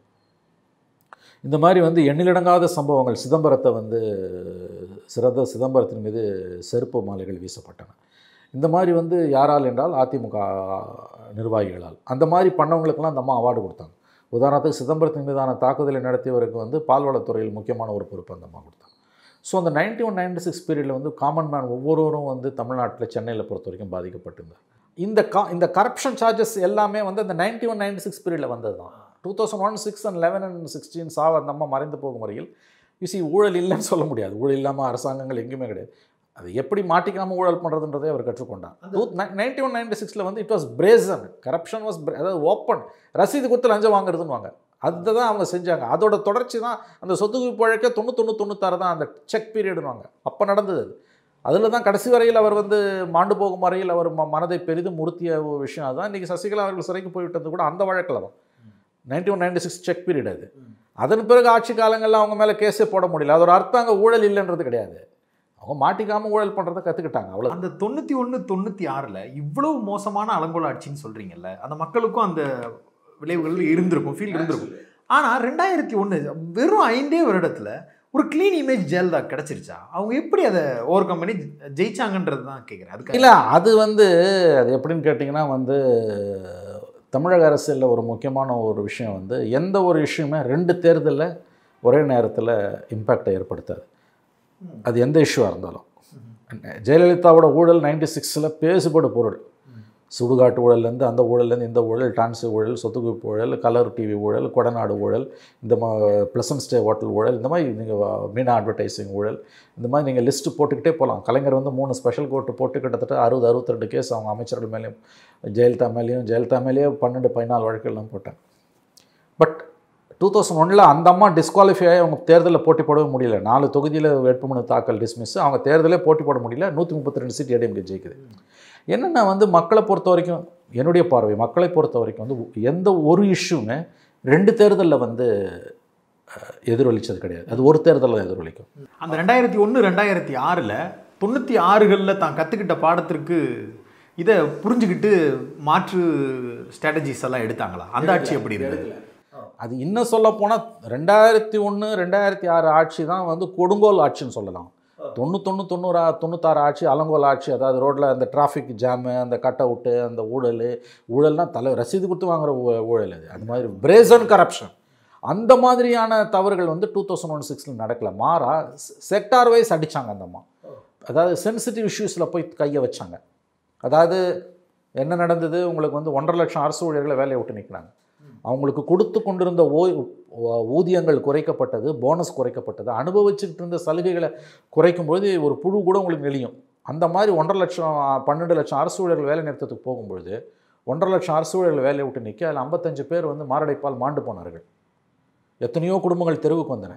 இந்த மாதிரி வந்து எண்ணிலடங்காத சம்பவங்கள் சிதம்பரத்தை வந்து சிறந்த சிதம்பரத்தின் மீது செருப்பு மாலைகள் வீசப்பட்டன இந்த மாதிரி வந்து யாரால் என்றால் அதிமுக நிர்வாகிகளால் அந்த மாதிரி பண்ணவங்களுக்கெல்லாம் அந்த அம்மா அவார்டு கொடுத்தாங்க உதாரணத்துக்கு சிதம்பரத்தின் மீதான தாக்குதலை நடத்தியவருக்கு வந்து பால்வளத்துறையில் முக்கியமான ஒரு பொறுப்பு அந்த அம்மா கொடுத்தாங்க ஸோ அந்த நைன்டி ஒன் நைன்டி சிக்ஸ் பீரியடில் வந்து காமன் மேன் ஒவ்வொருவரும் வந்து தமிழ்நாட்டில் சென்னையில் பொறுத்த வரைக்கும் பாதிக்கப்பட்டிருந்தார் இந்த கா இந்த கரப்ஷன் சார்ஜஸ் எல்லாமே வந்து அந்த நைன்டி ஒன் நைன்டி சிக்ஸ் பீரியடில் வந்தது தான் two thousand one six and eleven and sixteen சாவ அந்த அம்மா மறைந்து போகும் வரையில் யூசி ஊழல் இல்லைன்னு சொல்ல முடியாது ஊழல் இல்லாமல் அரசாங்கங்கள் எங்கேயுமே கிடையாது அது எப்படி மாட்டிக்காமல் ஊழல் பண்ணுறதுன்றதை அவர் கற்றுக்கொண்டார் டூ நைன்டி ஒன் நைன்டி சிக்ஸில் வந்து it was brazen corruption was அதாவது ஓப்பன் ரசீது கொடுத்து லஞ்சம் வாங்குறதுன்னு வாங்க அதை தான் அவங்க செஞ்சாங்க அதோட தொடர்ச்சி தான் அந்த சொத்து குவிப்பு வழக்கே தொண்ணூத்தொன்று தொண்ணூத்தாறு தான் அந்த செக் பீரியடுவாங்க அப்போ நடந்தது அது அதில் தான் கடைசி வரையில் அவர் வந்து மாண்டு போகும் வரையில் அவர் ம மனதை பெரிதும் உறுத்திய ஒரு விஷயம் அதுதான் இன்றைக்கி சசிகலா அவர்கள் சிறைக்கு போய்விட்டது கூட அந்த வழக்கில் தான் ninety one ninety six check period அது அதன் பிறகு ஆட்சி காலங்களில் அவங்க மேலே கேஸே போட முடியல அதோட அர்த்தம் அங்கே ஊழல் இல்லைன்றது கிடையாது அவங்க மாட்டிக்காமல் ஊழல் பண்ணுறதை கற்றுக்கிட்டாங்க அவ்வளோ அந்த தொண்ணூற்றி ஒன்று தொண்ணூற்றி ஆறில் இவ்வளவு மோசமான அலங்கோல ஆட்சின்னு சொல்கிறீங்கல்ல அந்த மக்களுக்கும் அந்த விளைவுகள் இருந்திருக்கும் ஃபீல் இருந்திருக்கும் ஆனால் ரெண்டாயிரத்தி ஒன்று வெறும் ஐந்தே வருடத்தில் ஒரு க்ளீன் இமேஜ் ஜெயலலிதா கிடச்சிருச்சா அவங்க எப்படி அதை ஓவர் கம் பண்ணி ஜெயிச்சாங்கன்றது தான் கேட்குறேன் அதுக்கு இல்லை அது வந்து அது எப்படின்னு கேட்டிங்கன்னா வந்து தமிழக அரசியலில் ஒரு முக்கியமான ஒரு விஷயம் வந்து எந்த ஒரு விஷயமே ரெண்டு தேர்தலில் ஒரே நேரத்தில் இம்பேக்டை ஏற்படுத்தாது அது எந்த இஷ்யூவாக இருந்தாலும் ஜெயலலிதாவோட ஊழல் நைன்டி சிக்ஸில் பேசுபடு பொருள் சுடுகாட்டு ஊழல்லேருந்து அந்த ஊழல்லேருந்து இந்த ஊழல் டான்ஸு ஊழல் சொத்து குவிப்பு ஊழல் கலர் டிவி ஊழல் கொடநாடு ஊழல் இந்த மா ப்ளசன்ட் ஸ்டே ஹோட்டல் ஊழல் இந்த மாதிரி நீங்கள் மீனா அட்வர்டைசிங் ஊழல் இந்த மாதிரி நீங்கள் லிஸ்ட்டு போட்டுக்கிட்டே போகலாம் கலைஞர் வந்து மூணு ஸ்பெஷல் கோர்ட்டு போட்டு கிட்டத்தட்ட அறுபது அறுபத்திரெண்டு கேஸ் அவங்க அமைச்சர்கள் மேலேயும் ஜெயலலிதா மேலேயும் ஜெயலலிதா மேலேயே பன்னெண்டு பதினாலு வழக்குகள்லாம் போட்டாங்க பட் டூ தௌசண்ட் ஒனில் அந்த அம்மா டிஸ்குவாலிஃபை ஆகி அவங்க தேர்தலில் போட்டி போடவே முடியல நாலு தொகுதியில் வேட்புமனு தாக்கல் டிஸ்மிஸ் அவங்க தேர்தலே போட்டி போட முடியல நூற்றி முப்பத்தி ரெண்டு சீட் ஏடிஎம்கே ஜெயிக்குது என்னென்னா வந்து மக்களை பொறுத்த வரைக்கும் என்னுடைய பார்வை மக்களை பொறுத்த வரைக்கும் வந்து எந்த ஒரு இஷ்யூமே ரெண்டு தேர்தலில் வந்து அஹ், எதிரொலிச்சது கிடையாது அது ஒரு தேர்தலில் எதிரொலிக்கும் அந்த ரெண்டாயிரத்தி ஒன்று ரெண்டாயிரத்தி ஆறில் தொண்ணூற்றி ஆறுகளில் தான் கற்றுக்கிட்ட பாடத்திற்கு இதை புரிஞ்சுக்கிட்டு மாற்று ஸ்ட்ராட்டஜிஸ் எல்லாம் எடுத்தாங்களா அந்த ஆட்சி எப்படி இருந்தது அது இன்னும் சொல்ல போனால் ரெண்டாயிரத்தி ஒன்று ரெண்டாயிரத்தி ஆறு ஆட்சி தான் வந்து கொடுங்கோல் ஆட்சின்னு சொல்லலாம் தொண்ணூத்தொன்று தொண்ணூறா தொண்ணூத்தாறு ஆட்சி அலங்கோல் ஆட்சி அதாவது ரோட்டில் அந்த டிராஃபிக் ஜாமு அந்த கட் அவுட்டு அந்த ஊழல் ஊழல்னா தலை ரசீது கொடுத்து வாங்குற ஊ- ஊழல் அது அந்த மாதிரி பிரேசன் கரப்ஷன் அந்த மாதிரியான தவறுகள் வந்து டூ தௌசண்ட் ஒன் சிக்ஸில் நடக்கல மாறா செக்டார் வைஸ் அடித்தாங்க அந்த அம்மா அதாவது சென்சிட்டிவ் இஷ்யூஸில் போய் கையை வச்சாங்க அதாவது என்ன நடந்தது உங்களுக்கு வந்து ஒன்றரை லட்சம் அரசு ஊழியர்களை வேலையை விட்டு நிற்கிறாங்க அவங்களுக்கு கொடுத்து கொண்டிருந்த ஓய் ஊதியங்கள் குறைக்கப்பட்டது போனஸ் குறைக்கப்பட்டது அனுபவிச்சுக்கிட்டு இருந்த சலுகைகளை குறைக்கும்பொழுது ஒரு புழு கூட உங்களுக்கு நெளியும் அந்த மாதிரி ஒன்றரை லட்சம் பன்னெண்டு லட்சம் அரசு ஊழியர்கள் வேலை நிறுத்தத்துக்கு போகும்பொழுது ஒன்றரை லட்சம் அரசு ஊழியர்கள் வேலையை விட்டு நிற்க அதில் ஐம்பத்தஞ்சு பேர் வந்து மாரடைப்பால் மாண்டு போனார்கள் எத்தனையோ குடும்பங்கள் தெருவுக்கு வந்தன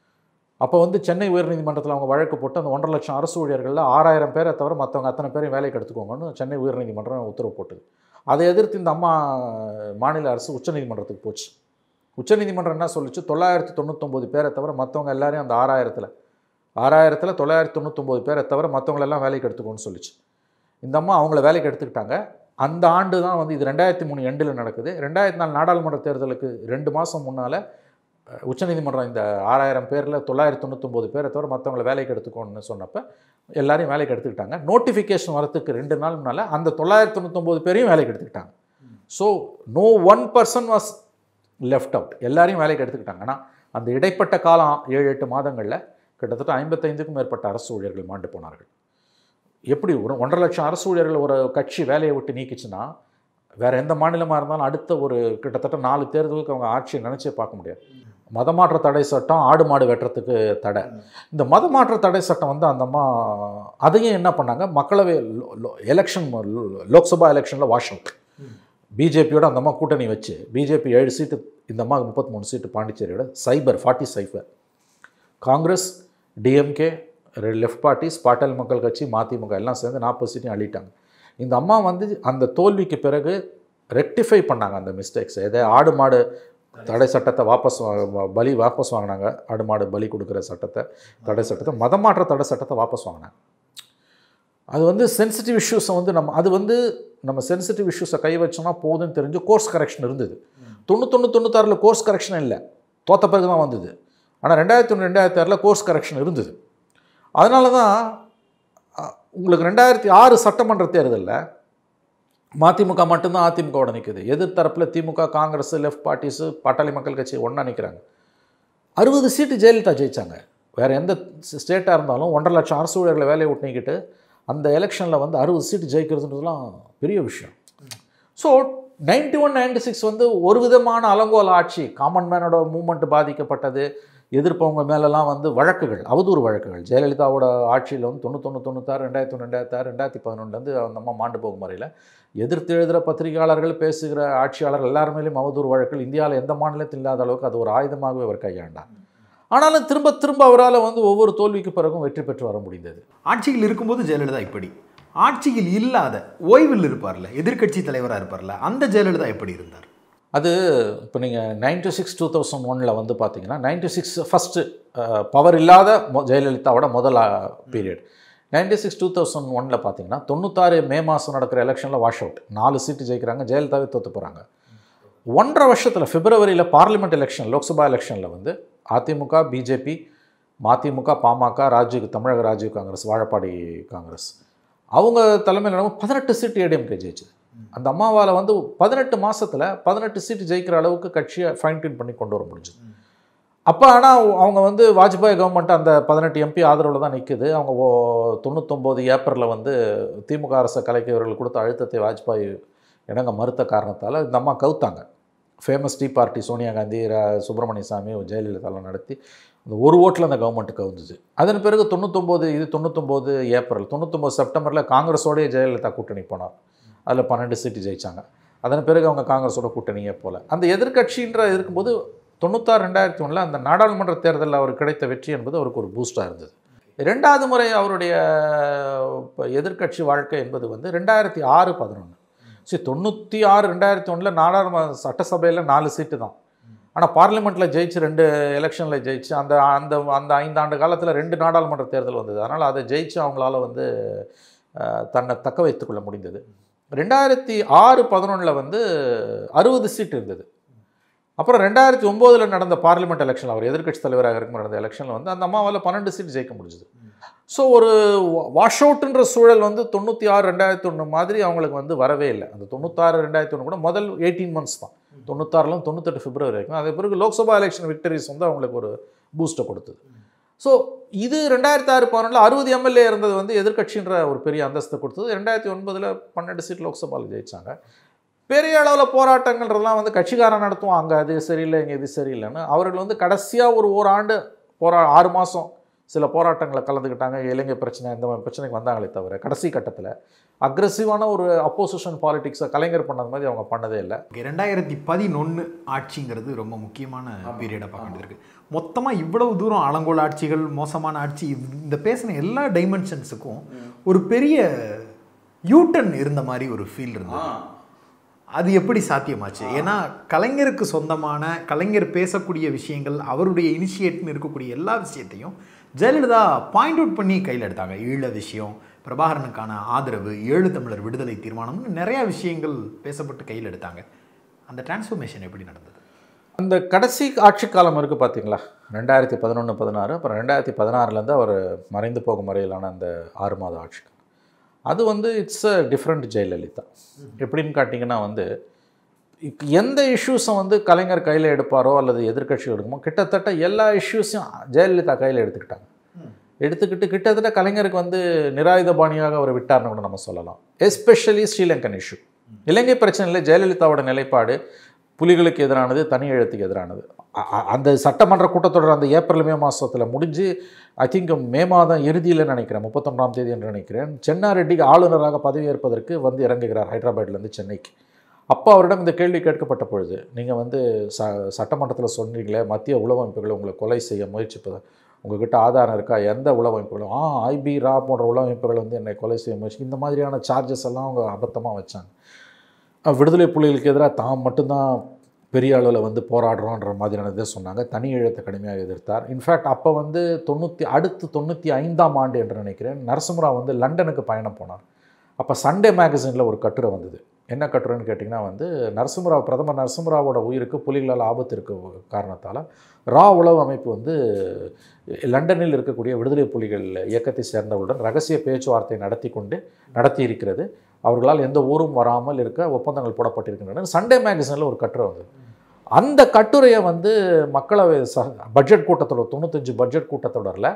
அப்போ வந்து சென்னை உயர்நீதிமன்றத்தில் அவங்க வழக்கு போட்டு அந்த ஒன்றரை லட்சம் அரசு ஊழியர்களில் ஆறாயிரம் பேரை தவிர மற்றவங்க அத்தனை பேரையும் வேலைக்கு எடுத்துக்கோங்கன்னு சென்னை உயர்நீதிமன்றம் உத்தரவு போட்டுது அதை எதிர்த்து இந்த அம்மா மாநில அரசு உச்சநீதிமன்றத்துக்கு போச்சு உச்சநீதிமன்றம் என்ன சொல்லுச்சு தொள்ளாயிரத்தி தொண்ணூத்தொம்பது பேரை தவிர மற்றவங்க எல்லாரையும் அந்த ஆறாயிரத்தில் ஆறாயிரத்தில் தொள்ளாயிரத்தி தொண்ணூத்தொம்பது பேரை தவிர மற்றவங்களெல்லாம் வேலைக்கு எடுத்துக்கோன்னு சொல்லுச்சு இந்த அம்மா அவங்கள வேலைக்கு எடுத்துக்கிட்டாங்க அந்த ஆண்டு தான் வந்து இது ரெண்டாயிரத்தி மூணு எண்டில் நடக்குது ரெண்டாயிரத்தி நாலு நாடாளுமன்ற தேர்தலுக்கு ரெண்டு மாதம் முன்னால் உச்சநீதிமன்றம் இந்த ஆறாயிரம் பேரில் தொள்ளாயிரத்தி தொண்ணூத்தொம்பது பேரை தவிர மற்றவங்கள வேலைக்கு எடுத்துக்கோன்னு சொன்னப்போ எல்லாரையும் வேலைக்கு எடுத்துக்கிட்டாங்க நோட்டிஃபிகேஷன் வரத்துக்கு ரெண்டு நாள் முன்னால் அந்த தொள்ளாயிரத்தி தொண்ணூத்தொம்பது பேரையும் வேலைக்கு எடுத்துக்கிட்டாங்க so no one person was left out எல்லாரையும் வேலைக்கு எடுத்துக்கிட்டாங்க ஆனால் அந்த இடைப்பட்ட காலம் ஏழு எட்டு மாதங்களில் கிட்டத்தட்ட ஐம்பத்தைந்துக்கும் மேற்பட்ட அரசு ஊழியர்கள் மாண்டு போனார்கள் எப்படி ஒரு ஒன்றரை லட்சம் அரசு ஊழியர்கள் ஒரு கட்சி வேலையை விட்டு நீக்கிச்சுன்னா வேறு எந்த மாநிலமாக இருந்தாலும் அடுத்த ஒரு கிட்டத்தட்ட நாலு தேர்தலுக்கு அவங்க ஆட்சியை நினச்சே பார்க்க முடியாது மதமாற்ற தடை சட்டம் ஆடு மாடு வெட்டுறதுக்கு தடை இந்த மதமாற்ற தடை சட்டம் வந்து அந்த அம்மா அதையும் என்ன பண்ணாங்க மக்களவை எலெக்ஷன் லோக்சபா எலெக்ஷனில் வாஷ் அவுட் பிஜேபியோட அந்த அம்மா கூட்டணி வச்சு பிஜேபி ஏழு சீட்டு இந்த அம்மா முப்பத்தி மூணு சீட்டு பாண்டிச்சேரியோட cipher forty cipher Congress DMK left parties Pattali Makkal Katchi மதிமுக எல்லாம் சேர்ந்து நாற்பது சீட்டையும் அள்ளிட்டாங்க இந்த அம்மா வந்து அந்த தோல்விக்கு பிறகு ரெக்டிஃபை பண்ணாங்க அந்த மிஸ்டேக்ஸை எதை ஆடு மாடு தடை சட்டத்தை வாபஸ் வா- பலி வாபஸ் வாங்கினாங்க ஆடு மாடு பலி கொடுக்குற சட்டத்தை தடை சட்டத்தை மதமாற்ற தடை சட்டத்தை வாபஸ் வாங்கினாங்க அது வந்து சென்சிட்டிவ் இஷ்யூஸை வந்து நம்ம அது வந்து நம்ம சென்சிட்டிவ் இஷ்யூஸை கை வச்சோம்னா போதும்னு தெரிஞ்சு கோர்ஸ் கரெக்ஷன் இருந்தது தொண்ணூத்தொன்று தொண்ணூத்தாறில் கோர்ஸ் கரெக்ஷன் இல்லை தோத்த பிறகு தான் வந்தது ஆனால் ரெண்டாயிரத்தி ஒன்று ரெண்டாயிரத்தி ஆறில் கோர்ஸ் கரெக்ஷன் இருந்தது அதனால தான் அஹ், உங்களுக்கு ரெண்டாயிரத்தி ஆறு சட்டமன்ற தேர்தலில் மதிமுக மட்டும்தான் அதிமுகவோட நிற்குது எதிர்த்தரப்பில் DMK Congress left parties Pattali Makkal Katchi ஒன்றா நிற்கிறாங்க அறுபது சீட்டு ஜெயலலிதா ஜெயிச்சாங்க வேறு எந்த ஸ்டேட்டாக இருந்தாலும் ஒன்றரை லட்சம் அரசு ஊழியர்களை வேலையை விட்டு நீக்கிட்டு அந்த எலெக்ஷனில் வந்து அறுபது சீட்டு ஜெயிக்கிறதுன்றதுலாம் பெரிய விஷயம் so ninety one ninety six வந்து ஒரு விதமான அலங்கோல ஆட்சி காமன் மேனோட மூமெண்ட் பாதிக்கப்பட்டது எதிர்ப்பவங்க மேலெல்லாம் வந்து வழக்குகள் அவதூறு வழக்குகள் ஜெயலலிதாவோட ஆட்சியில் வந்து தொண்ணூத்தொன்று தொண்ணூத்தாறு ரெண்டாயிரத்தி ஒன்று ரெண்டாயிரத்தி ஆறு ரெண்டாயிரத்தி பதினொன்றுலேருந்து அந்த அம்மா மாண்டு போகும் வரையில் எதிர்த்து எழுதுகிற பத்திரிகையாளர்கள் பேசுகிற ஆட்சியாளர்கள் எல்லாருமேலேயும் அவதூறு வழக்குகள் இந்தியாவில் எந்த மாநிலத்தில் இல்லாத அளவுக்கு அது ஒரு ஆயுதமாகவே அவர் கையாண்டார் ஆனாலும் திரும்ப திரும்ப அவரால் வந்து ஒவ்வொரு தோல்விக்கு பிறகும் வெற்றி பெற்று வர முடிந்தது ஆட்சியில் இருக்கும்போது ஜெயலலிதா இப்படி ஆட்சியில் இல்லாத ஓய்வில் இருப்பார்ல எதிர்க்கட்சி தலைவராக இருப்பார்ல அந்த ஜெயலலிதா எப்படி இருந்தார் அது இப்போ நீங்கள் நைன்டி சிக்ஸ் டூ தௌசண்ட் ஒனில் வந்து பார்த்தீங்கன்னா நைன்டி சிக்ஸ் ஃபஸ்ட்டு பவர் இல்லாத மொ ஜெயலலிதாவோட முதல் period ninety six two thousand ஒனில் பார்த்தீங்கன்னா தொண்ணூத்தாறு மே மாதம் நடக்கிற எலெக்ஷனில் வாஷ் அவுட் நாலு சீட்டு ஜெயிக்கிறாங்க ஜெயலலிதாவே தோற்று போகிறாங்க ஒன்றரை வருஷத்தில் பிப்ரவரியில் பார்லிமெண்ட் எலெக்ஷன் லோக்சபா எலெக்ஷனில் வந்து அதிமுக பிஜேபி மதிமுக பாமக ராஜீவ் தமிழக ராஜீவ் காங்கிரஸ் வாழப்பாடி காங்கிரஸ் அவங்க தலைமையில் நடக்கும் பதினெட்டு சீட்டு ஏடிஎம்கே ஜெயிச்சுது அந்த அம்மாவால் வந்து பதினெட்டு மாசத்துல பதினெட்டு சீட்டு ஜெயிக்கிற அளவுக்கு கட்சியை ஃபைன் டியூன் பண்ணி கொண்டு வர முடிஞ்சுது அப்போ ஆனால் அவங்க வந்து வாஜ்பாய் கவர்மெண்ட் அந்த பதினெட்டு எம்பி ஆதரவில் தான் நிற்குது அவங்க ஓ- தொண்ணூத்தொம்போது ஏப்ரலில் வந்து திமுக அரசை கலைக்கிறவர்கள் கொடுத்த அழுத்தத்தை வாஜ்பாய் இணங்க மறுத்த காரணத்தால் இந்த அம்மா கவுத்தாங்க famous tea party Sonia Gandhi ர- சுப்பிரமணிய சாமி ஜெயலலிதாலாம் நடத்தி அந்த ஒரு ஓட்டில் அந்த கவர்மெண்ட் கவுந்துச்சு அதன் பிறகு தொண்ணூத்தொம்போது இது தொண்ணூத்தொம்போது ஏப்ரல் தொண்ணூத்தொம்போது செப்டம்பரில் காங்கிரஸோடய ஜெயலலிதா கூட்டணி போனார் அதில் பன்னெண்டு சீட்டு ஜெயிச்சாங்க அதன் பிறகு அவங்க காங்கிரஸோட கூட்டணியே போல அந்த எதிர்க்கட்சின்ற இருக்கும்போது தொண்ணூத்தாறு ரெண்டாயிரத்தி ஒன்றில் அந்த நாடாளுமன்ற தேர்தலில் அவருக்கு கிடைத்த வெற்றி என்பது அவருக்கு ஒரு பூஸ்டாக இருந்தது ரெண்டாவது முறை அவருடைய இப்ப எதிர்க்கட்சி வாழ்க்கை என்பது வந்து ரெண்டாயிரத்தி ஆறு பதினொன்று சரி தொண்ணூற்றி ஆறு ரெண்டாயிரத்தி ஒன்றில் நாடாளுமன்ற சட்டசபையில் நாலு சீட்டு தான் ஆனால் பார்லிமெண்ட்டில் ஜெயிச்சு ரெண்டு எலெக்ஷனில் ஜெயிச்சு அந்த அந்த அந்த ஐந்தாண்டு காலத்தில் ரெண்டு நாடாளுமன்ற தேர்தல் வந்தது அதனால் அதை ஜெயிச்சு அவங்களால வந்து அஹ், தன்னை தக்க வைத்துக்கொள்ள முடிந்தது ரெண்டாயிரத்தி ஆறு பதினொன்றில் வந்து அறுபது சீட் இருந்தது அப்புறம் ரெண்டாயிரத்தி ஒம்போதில் நடந்த பார்லிமெண்ட் எலெக்ஷன் அவர் எதிர்க்கட்சி தலைவராக இருக்கும் நடந்த எலெக்ஷனில் வந்து அந்த அம்மாவால் பன்னெண்டு சீட் ஜெயிக்க முடிஞ்சுது ஸோ ஒரு வாஷ் அவுட்டுன்ற சூழல் வந்து தொண்ணூற்றி ஆறு ரெண்டாயிரத்தி ஒன்று மாதிரி அவங்களுக்கு வந்து வரவே இல்லை அந்த தொண்ணூத்தாறு ரெண்டாயிரத்தி ஒன்று கூட முதல் எயிட்டீன் மந்த்ஸ் தான் தொண்ணூத்தாறுலாம் தொண்ணூத்தெட்டு பிப்ரவரி வரைக்கும் அதே பிறகு லோக்சபா எலெக்ஷன் விக்டரிஸ் வந்து அவங்களுக்கு ஒரு பூஸ்ட்டை கொடுத்தது ஸோ இது ரெண்டாயிரத்தி ஆறு பதினொன்றில் அறுபது எம்எல்ஏ இருந்தது வந்து எதிர்க்கட்சின்ற ஒரு பெரிய அந்தஸ்தை கொடுத்தது ரெண்டாயிரத்தி ஒன்பதில் பன்னெண்டு சீட் லோக்சபாவில் ஜெயிச்சாங்க பெரிய அளவில் போராட்டங்கள்ன்றதெல்லாம் வந்து கட்சிக்காரன் நடத்துவான் அங்கே அது சரியில்லை இங்கே இது சரியில்லைன்னு அவர்கள் வந்து கடைசியாக ஒரு ஓராண்டு போரா ஆறு மாதம் சில போராட்டங்களை கலந்துக்கிட்டாங்க இலங்கை பிரச்சனை இந்த மாதிரி பிரச்சனைக்கு வந்தாங்களே தவிர கடைசி கட்டத்தில் அக்ரெசிவான ஒரு அப்போசிஷன் பாலிடிக்ஸை கலைஞர் பண்ணது மாதிரி அவங்க பண்ணதே இல்லை ரெண்டாயிரத்தி பதினொன்று ஆட்சிங்கிறது ரொம்ப முக்கியமான பீரியடாக பார்க்க வேண்டியது இருக்கு மொத்தமாக இவ்வளவு தூரம் அலங்கோல ஆட்சிகள் மோசமான ஆட்சி இந்த பேசின எல்லா டைமென்ஷன்ஸுக்கும் ஒரு பெரிய யூட்டன் இருந்த மாதிரி ஒரு ஃபீல் இருந்தது அது எப்படி சாத்தியமாச்சு ஏன்னா கலைஞருக்கு சொந்தமான கலைஞர் பேசக்கூடிய விஷயங்கள் அவருடைய இனிஷியேட்னு இருக்கக்கூடிய எல்லா விஷயத்தையும் ஜெயலலிதா பாயிண்ட் அவுட் பண்ணி கையில் எடுத்தாங்க ஈழ விஷயம் பிரபாகரனுக்கான ஆதரவு ஏழு தமிழர் விடுதலை தீர்மானம்னு நிறையா விஷயங்கள் பேசப்பட்டு கையில் எடுத்தாங்க அந்த டிரான்ஸ்ஃபர்மேஷன் எப்படி நடந்தது அந்த கடைசி ஆட்சி காலம் இருக்குது பார்த்தீங்களா ரெண்டாயிரத்தி பதினொன்று பதினாறு அப்புறம் ரெண்டாயிரத்தி பதினாறுலேருந்து அவர் மறைந்து போகும் வரையிலான அந்த ஆறு மாத ஆட்சி காலம் அது வந்து இட்ஸ் அ டிஃப்ரெண்ட் ஜெயலலிதா எப்படின்னு காட்டிங்கன்னா வந்து இப்ப எந்த இஷ்யூஸை வந்து கலைஞர் கையில் எடுப்பாரோ அல்லது எதிர்க்கட்சி எடுக்குமோ கிட்டத்தட்ட எல்லா இஷ்யூஸையும் ஜெயலலிதா கையில் எடுத்துக்கிட்டாங்க எடுத்துக்கிட்டு கிட்டத்தட்ட கலைஞருக்கு வந்து நிராயுதபாணியாக அவர் விட்டார்னு கூட நம்ம சொல்லலாம் எஸ்பெஷலி ஸ்ரீலங்கன் இஷ்யூ இலங்கை பிரச்சனையில் ஜெயலலிதாவோட நிலைப்பாடு புலிகளுக்கு எதிரானது தனி எழுத்துக்கு எதிரானது அ- அ- அந்த சட்டமன்ற கூட்டத்தொடர் அந்த ஏப்ரல் மே மாதத்தில் முடிஞ்சு ஐ திங்க் மே மாதம் இறுதியில் நினைக்கிறேன் முப்பத்தொன்றாம் தேதி என்று நினைக்கிறேன் சென்னாரெட்டி ஆளுநராக பதவியேற்பதற்கு வந்து இறங்குகிறார் ஹைதராபாத்லேருந்து சென்னைக்கு அப்போ அவரிடம் இந்த கேள்வி கேட்கப்பட்ட பொழுது நீங்கள் வந்து ச சட்டமன்றத்தில் சொன்னீங்களே மத்திய உளவு அமைப்புகளை உங்களை கொலை செய்ய முயற்சிப்பது உங்ககிட்ட ஆதாரம் இருக்கா எந்த உளவு அமைப்புகளும் ஆ ஐபி ரா போன்ற உளவு அமைப்புகள் வந்து என்னை கொலை செய்ய முயற்சி இந்த மாதிரியான சார்ஜஸ் எல்லாம் அவங்க அபத்தமாக வச்சாங்க அஹ் விடுதலை புலிகளுக்கு எதிராக தான் மட்டும்தான் பெரிய அளவில் வந்து போராடுறோன்ற மாதிரியான இதை சொன்னாங்க தனி ஈழத்தை கடுமையாக எதிர்த்தார் இன்ஃபேக்ட் அப்போ வந்து தொண்ணூற்றி அடுத்து தொண்ணூற்றி ஐந்தாம் ஆண்டு என்று நினைக்கிறேன் நரசிம்மராவ் வந்து லண்டனுக்கு பயணம் போனார் அப்போ சண்டே மேகசினில் ஒரு கட்டுரை வந்தது என்ன கட்டுரைன்னு கேட்டிங்கன்னா வந்து நரசிம்மராவ் பிரதமர் நரசிம்மராவோட உயிருக்கு புலிகளால் ஆபத்து இருக்க காரணத்தால் ரா உளவு அமைப்பு வந்து லண்டனில் இருக்கக்கூடிய விடுதலை புலிகள் இயக்கத்தை சேர்ந்தவர்களுடன் ரகசிய பேச்சுவார்த்தை நடத்தி கொண்டு நடத்தி இருக்கிறது அவர்களால் எந்த ஊரும் வராமல் இருக்க ஒப்பந்தங்கள் போடப்பட்டிருக்கின்றன சண்டே மேகசினில் ஒரு கட்டுரை வந்தது அந்த கட்டுரையை வந்து மக்களவை ச பட்ஜெட் கூட்டத்தொடர் தொண்ணூத்தஞ்சு பட்ஜெட் கூட்டத்தொடரில்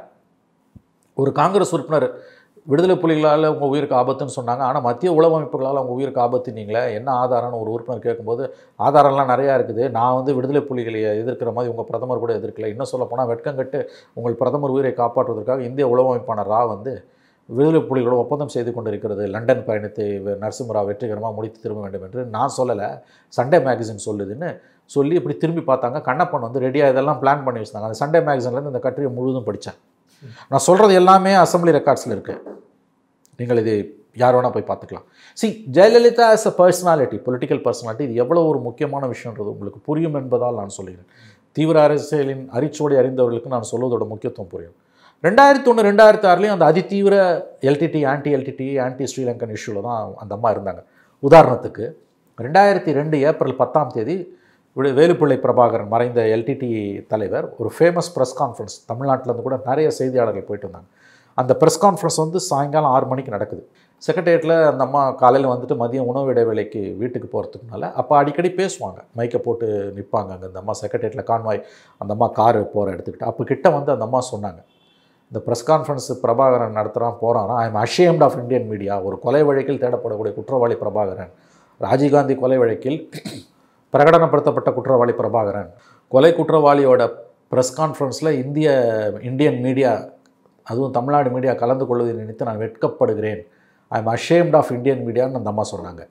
ஒரு காங்கிரஸ் உறுப்பினர் விடுதலை புலிகளால் உங்கள் உயிருக்கு ஆபத்துன்னு சொன்னாங்க ஆனால் மத்திய உளவு அமைப்புகளால் உங்கள் உயிருக்கு ஆபத்து நீங்களே என்ன ஆதாரம்னு ஒரு உறுப்பினர் கேட்கும்போது ஆதாரம்லாம் நிறையா இருக்குது நான் வந்து விடுதலை புலிகளை எதிர்க்கிற மாதிரி உங்கள் பிரதமர் கூட எதிர்க்கல இன்னும் சொல்ல போனால் வெட்கங்கட்டு உங்கள் பிரதமர் உயிரை காப்பாற்றுவதற்காக இந்திய உளவு அமைப்பான ரா வந்து விடுதலை புலிகளோட ஒப்பந்தம் செய்து கொண்டிருக்கிறது லண்டன் பயணத்தை வெ- நரசிம்மராவ் வெற்றிகரமாக முடித்து திரும்ப வேண்டும் என்று நான் சொல்லலை சண்டே மேகசின் சொல்லுதுன்னு சொல்லி இப்படி திரும்பி பார்த்தாங்க கண்ணப்பன் வந்து ரெடியாக இதெல்லாம் பிளான் பண்ணி வச்சிருந்தாங்க அந்த சண்டே மேகசின்லேருந்து இந்த கட்டுரையை முழுதும் படித்தேன் நான் சொல்கிறது எல்லாமே அசம்பிளி ரெக்கார்ட்ஸில் இருக்குது நீங்கள் இது யார் வேணால் போய் பார்த்துக்கலாம் see Jayalalithaa as a personality political personality இது எவ்வளோ ஒரு முக்கியமான விஷயன்றது உங்களுக்கு புரியும் என்பதால் நான் சொல்கிறேன் தீவிர அரசியலின் அரிச்சோடி அறிந்தவர்களுக்கு நான் சொல்வதோட முக்கியத்துவம் புரியும் ரெண்டாயிரத்தி ஒன்று ரெண்டாயிரத்தி ஆறுலேயும் அந்த அதிதீவிர எல்டிடி ஆன்டி எல்டிடி ஆன்டி ஸ்ரீலங்கன் இஷ்யூவில் தான் அந்த அம்மா இருந்தாங்க உதாரணத்துக்கு ரெண்டாயிரத்தி ரெண்டு ஏப்ரல் பத்தாம் தேதி விடு- வேலுப்பிள்ளை பிரபாகரன் மறைந்த எல்டிடி தலைவர் ஒரு ஃபேமஸ் ப்ரெஸ் கான்ஃபரன்ஸ் தமிழ்நாட்டிலேருந்து கூட நிறைய செய்தியாளர்கள் போயிட்டு வந்தாங்க அந்த ப்ரெஸ் கான்ஃபரன்ஸ் வந்து சாயங்காலம் ஆறு மணிக்கு நடக்குது செக்ரட்டேரியட்டில் அந்த அம்மா காலையில் வந்துட்டு மதியம் உணவு இடைவேளைக்கு வீட்டுக்கு போகிறதுக்குனால அப்போ அடிக்கடி பேசுவாங்க மைக்கை போட்டு நிற்பாங்க அங்கே அந்த அம்மா செக்ரட்டேரியட்டில் கான்வாய் அந்த அம்மா காரு போகிற எடுத்துக்கிட்டு அப்போ கிட்ட வந்து அந்த அம்மா சொன்னாங்க இந்த ப்ரெஸ் கான்ஃபரன்ஸ் பிரபாகரன் நடத்துகிறான் போகிறான்னா I am ashamed of Indian media ஒரு கொலை வழக்கில் தேடப்படக்கூடிய குற்றவாளி பிரபாகரன் ராஜீவ்காந்தி கொலை வழக்கில் பிரகடனப்படுத்தப்பட்ட குற்றவாளி பிரபாகரன் கொலை குற்றவாளியோட ப்ரெஸ் கான்ஃபரன்ஸில் இந்திய இந்தியன் மீடியா அதுவும் தமிழ்நாடு மீடியா கலந்து கொள்வதை நினைத்து நான் வெட்கப்படுகிறேன் I am ashamed of Indian மீடியான்னு அந்த அம்மா சொன்னாங்க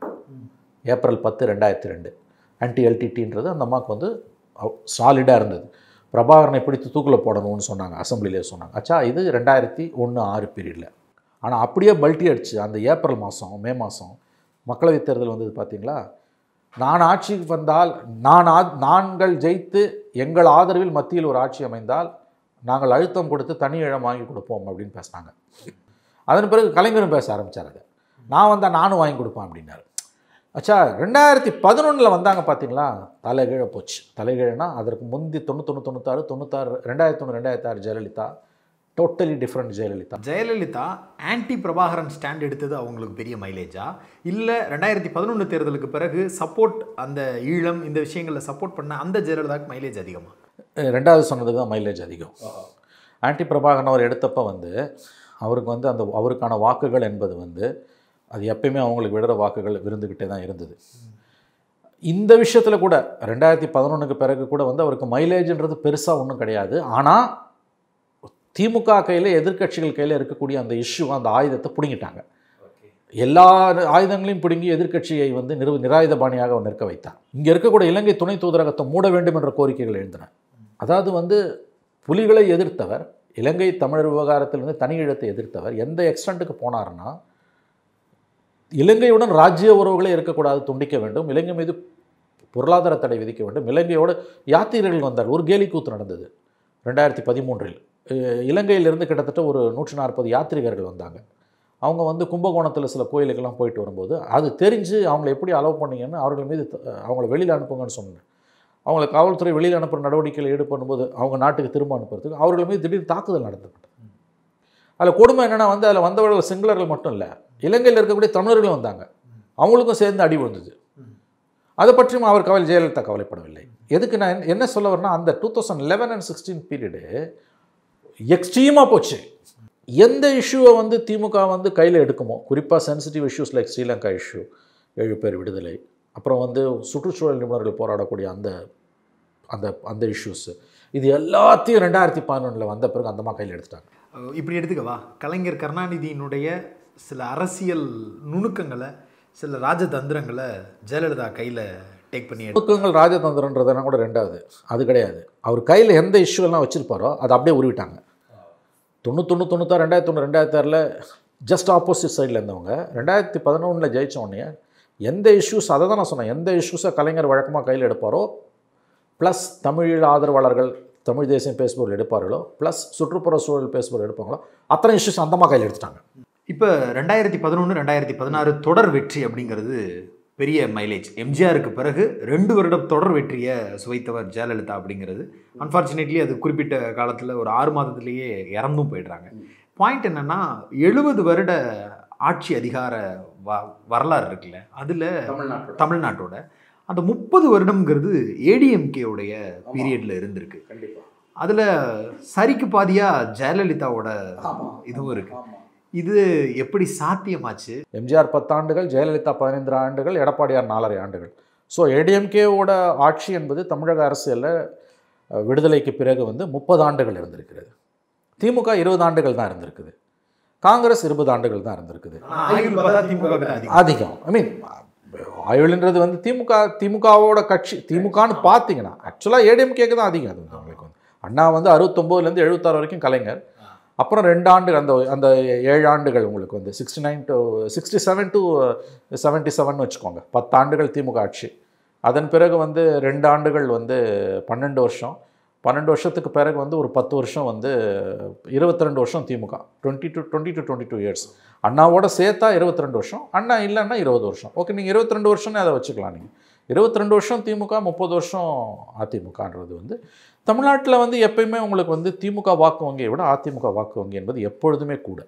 ஏப்ரல் பத்து ரெண்டாயிரத்தி ரெண்டு ஆன்டி எல்டிடின்றது அந்த அம்மாவுக்கு வந்து சாலிடாக இருந்தது பிரபாகரனை பிடித்து தூக்கில் போடணும்னு சொன்னாங்க அசம்பிளிலே சொன்னாங்க அச்சா இது ரெண்டாயிரத்தி ஒன்று ஆறு பீரியடில் ஆனால் அப்படியே பல்ட்டி அடிச்சு அந்த ஏப்ரல் மாதம் மே மாதம் மக்களவைத் தேர்தல் வந்தது பார்த்தீங்களா நான் ஆட்சிக்கு வந்தால் நான் ஆ நாங்கள் ஜெயித்து எங்கள் ஆதரவில் மத்தியில் ஒரு ஆட்சி அமைந்தால் நாங்கள் அழுத்தம் கொடுத்து தனி இழம் வாங்கி கொடுப்போம் அப்படின்னு பேசினாங்க அதன் பிறகு கலைஞரும் பேச ஆரம்பித்தார் அதை நான் வந்தால் நானும் வாங்கி கொடுப்பேன் அப்படின்னாரு அச்சா ரெண்டாயிரத்தி பதினொன்றில் வந்தாங்க பார்த்தீங்களா தலைகீழ போச்சு தலைகீழனா அதற்கு முந்தி தொண்ணூத்தொன்று தொண்ணூத்தாறு தொண்ணூத்தாறு ரெண்டாயிரத்தி ஒன்று ரெண்டாயிரத்தி ஆறு Jayalalithaa totally different Jayalalithaa Jayalalithaa anti Prabhakaran stand எடுத்தது அவங்களுக்கு பெரிய மைலேஜா இல்லை ரெண்டாயிரத்தி பதினொன்று தேர்தலுக்கு பிறகு சப்போர்ட் அந்த ஈழம் இந்த விஷயங்களில் சப்போர்ட் பண்ண அந்த ஜெயலலிதாவுக்கு மைலேஜ் அதிகமா அஹ் ரெண்டாவது சொன்னதுக்கு தான் மைலேஜ் அதிகம் ஆன்டி பிரபாகரன் அவர் எடுத்தப்ப வந்து அவருக்கு வந்து அந்த அவருக்கான வாக்குகள் என்பது வந்து அது எப்பயுமே அவங்களுக்கு விடுற வாக்குகள் விருந்துக்கிட்டே தான் இருந்தது இந்த விஷயத்தில் கூட ரெண்டாயிரத்தி பதினொன்றுக்கு பிறகு கூட வந்து அவருக்கு மைலேஜ்ன்றது பெருசாக ஒன்றும் கிடையாது ஆனால் திமுக கையில் எதிர்க்கட்சிகள் கையில் இருக்கக்கூடிய அந்த இஷ்யூ அந்த ஆயுதத்தை பிடுங்கிட்டாங்க எல்லா ஆயுதங்களையும் பிடுங்கி எதிர்க்கட்சியை வந்து நிறு நிராயுதபாணியாக அவர் நிற்க வைத்தார் இங்கே இருக்கக்கூடிய இலங்கை துணை தூதரகத்தை மூட வேண்டும் என்ற கோரிக்கைகள் எழுந்தன அதாவது வந்து புலிகளை எதிர்த்தவர் இலங்கை தமிழர் விவகாரத்திலிருந்து தனி ஈழத்தை எதிர்த்தவர் எந்த எக்ஸ்டெண்ட்டுக்கு போனார்னா இலங்கையுடன் ராஜ்ய உறவுகளே இருக்கக்கூடாது துண்டிக்க வேண்டும் இலங்கை மீது பொருளாதார தடை விதிக்க வேண்டும் இலங்கையோடு யாத்திரைகள் வந்தார் ஒரு கேலி கூத்து நடந்தது ரெண்டாயிரத்தி பதிமூன்றில் அஹ் இலங்கையிலிருந்து கிட்டத்தட்ட ஒரு நூற்றி நாற்பது யாத்ரிகர்கள் வந்தாங்க அவங்க வந்து கும்பகோணத்தில் சில கோயிலுக்கெல்லாம் போயிட்டு வரும்போது அது தெரிஞ்சு அவங்கள எப்படி அலோவ் பண்ணீங்கன்னு அவர்கள் மீது த- அவங்கள வெளியில் அனுப்புங்கன்னு சொன்னேன் அவங்கள காவல்துறை வெளியில் அனுப்புகிற நடவடிக்கையில் ஈடுபடும்போது அவங்க நாட்டுக்கு திரும்ப அனுப்புறதுக்கு அவர்கள் மீது திடீர் தாக்குதல் நடத்தப்பட்டது அதில் கொடுமை என்னென்னா வந்து அதில் வந்தவர்கள் சிங்களர்கள் மட்டும் இல்லை இலங்கையில் இருக்கக்கூடிய தமிழர்களும் வந்தாங்க அவங்களுக்கும் சேர்ந்து அடி விழுந்தது அதை பற்றியும் அவர் கவலை ஜெயலலிதா கவலைப்படவில்லை எதுக்கு நான் என்ன- என்ன சொல்ல வரேன்னா அந்த two thousand eleven and sixteen period எக்ஸ்ட்ரீமாக போச்சு எந்த இஷ்யூவை வந்து திமுக வந்து கையில் எடுக்குமோ குறிப்பாக sensitive issues like Sri Lanka issue ஏழு பேர் விடுதலை அப்புறம் வந்து சுற்றுச்சூழல் நிபுணர்கள் போராடக்கூடிய அந்த அந்த அந்த இஷ்யூஸு இது எல்லாத்தையும் ரெண்டாயிரத்தி பதினொன்றில் வந்த பிறகு அந்தமா கையில் எடுத்துட்டாங்க அஹ் இப்படி எடுத்துக்கவா கலைஞர் கருணாநிதியினுடைய சில அரசியல் நுணுக்கங்களை சில ராஜதந்திரங்களை ஜெயலலிதா கையில் டேக் பண்ணி எடு நுணுக்கங்கள் ராஜதந்திரன்றதெல்லாம் கூட ரெண்டாவது அது கிடையாது அவர் கையில் எந்த இஷ்யூ எல்லாம் வச்சுருப்பாரோ அதை அப்படியே உருவிட்டாங்க தொண்ணூத்தொன்று தொண்ணூத்தாறு ரெண்டாயிரத்தி ஒன்று ரெண்டாயிரத்தி ஆறில் ஜஸ்ட் ஆப்போசிட் சைடில் இருந்தவங்க ரெண்டாயிரத்தி பதினொன்றில் ஜெயிச்ச உடனே எந்த இஷ்யூஸ் அதை தான் நான் சொன்னேன் எந்த இஷ்யூஸை கலைஞர் வழக்கமாக கையில் எடுப்பாரோ ப்ளஸ் தமிழ் ஆதரவாளர்கள் தமிழ் தேசியம் பேசுபவர்கள் எடுப்பார்களோ ப்ளஸ் சுற்றுப்புற சூழல் பேசுபவர்கள் எடுப்பாங்களோ அத்தனை இஷ்யூஸ் அந்தமா கையில் எடுத்துட்டாங்க இப்போ ரெண்டாயிரத்தி பதினொன்று ரெண்டாயிரத்தி பதினாறு தொடர் வெற்றி அப்படிங்கிறது பெரிய மைலேஜ் எம்ஜிஆருக்கு பிறகு ரெண்டு வருடம் தொடர் வெற்றியை சுவைத்தவர் ஜெயலலிதா அப்படிங்கிறது அன்ஃபார்ச்சுனேட்லி அது குறிப்பிட்ட காலத்தில் ஒரு ஆறு மாதத்திலேயே இறந்தும் போயிடுறாங்க பாயிண்ட் என்னன்னா எழுபது வருட ஆட்சி அதிகார வ வரலாறு இருக்குல்ல அதில் தமிழ்நாட்டோட தமிழ்நாட்டோட அந்த முப்பது வருடம்ங்கிறது ஏடிஎம்கேவுடைய பீரியடில் இருந்திருக்கு கண்டிப்பாக அதில் சரிக்கு பாதியாக ஜெயலலிதாவோட இதுவும் இருக்கு இது எப்படி சாத்தியமாச்சு எம்ஜிஆர் பத்தாண்டுகள் ஜெயலலிதா பதினைந்து ஆண்டுகள் எடப்பாடியார் நாலரை ஆண்டுகள் ஸோ ஏடிஎம்கேவோட ஆட்சி என்பது தமிழக அரசியலில் அஹ், விடுதலைக்கு பிறகு வந்து முப்பது ஆண்டுகள் இருந்திருக்கிறது திமுக இருபது ஆண்டுகள் தான் இருந்திருக்குது காங்கிரஸ் இருபது ஆண்டுகள் தான் இருந்திருக்குது ஆனா, ஆயுள் பார்த்தா திமுக க்கு தான் அதிகம். அதிகம் ஐ மீன் ஆயுள்ன்றது வந்து திமுக திமுகவோட கட்சி திமுகன்னு பார்த்தீங்கன்னா ஆக்சுவலாக ஏடிஎம்கேக்கு தான் அதிகம் அது வந்து உங்களுக்கு வந்து அண்ணா வந்து அறுபத்தொம்போதுலேருந்து எழுபத்தாறு வரைக்கும் கலைஞர் அப்புறம் ரெண்டு ஆண்டு அந்த அந்த ஏழு ஆண்டுகள் உங்களுக்கு வந்து sixty nine to sixty seven to seventy seven வச்சுக்கோங்க பத்து ஆண்டுகள் திமுக ஆட்சி அதன் பிறகு வந்து ரெண்டு ஆண்டுகள் வந்து பன்னெண்டு வருஷம் பன்னெண்டு வருஷத்துக்கு பிறகு வந்து ஒரு பத்து வருஷம் வந்து இருபத்தி ரெண்டு வருஷம் DMK twenty two twenty two twenty two years அண்ணாவோட சேர்த்தா இருபத்தி ரெண்டு வருஷம் அண்ணா இல்லைன்னா இருபது வருஷம் ஓகே நீங்கள் இருபத்தி ரெண்டு வருஷம்னு அதை வச்சுக்கலாம் நீங்கள் இருபத்தி ரெண்டு வருஷம் திமுக முப்பது வருஷம் அதிமுகன்றது வந்து தமிழ்நாட்டில் வந்து எப்பயுமே உங்களுக்கு வந்து திமுக வாக்கு வங்கியை விட அதிமுக வாக்கு வங்கி என்பது எப்பொழுதுமே கூட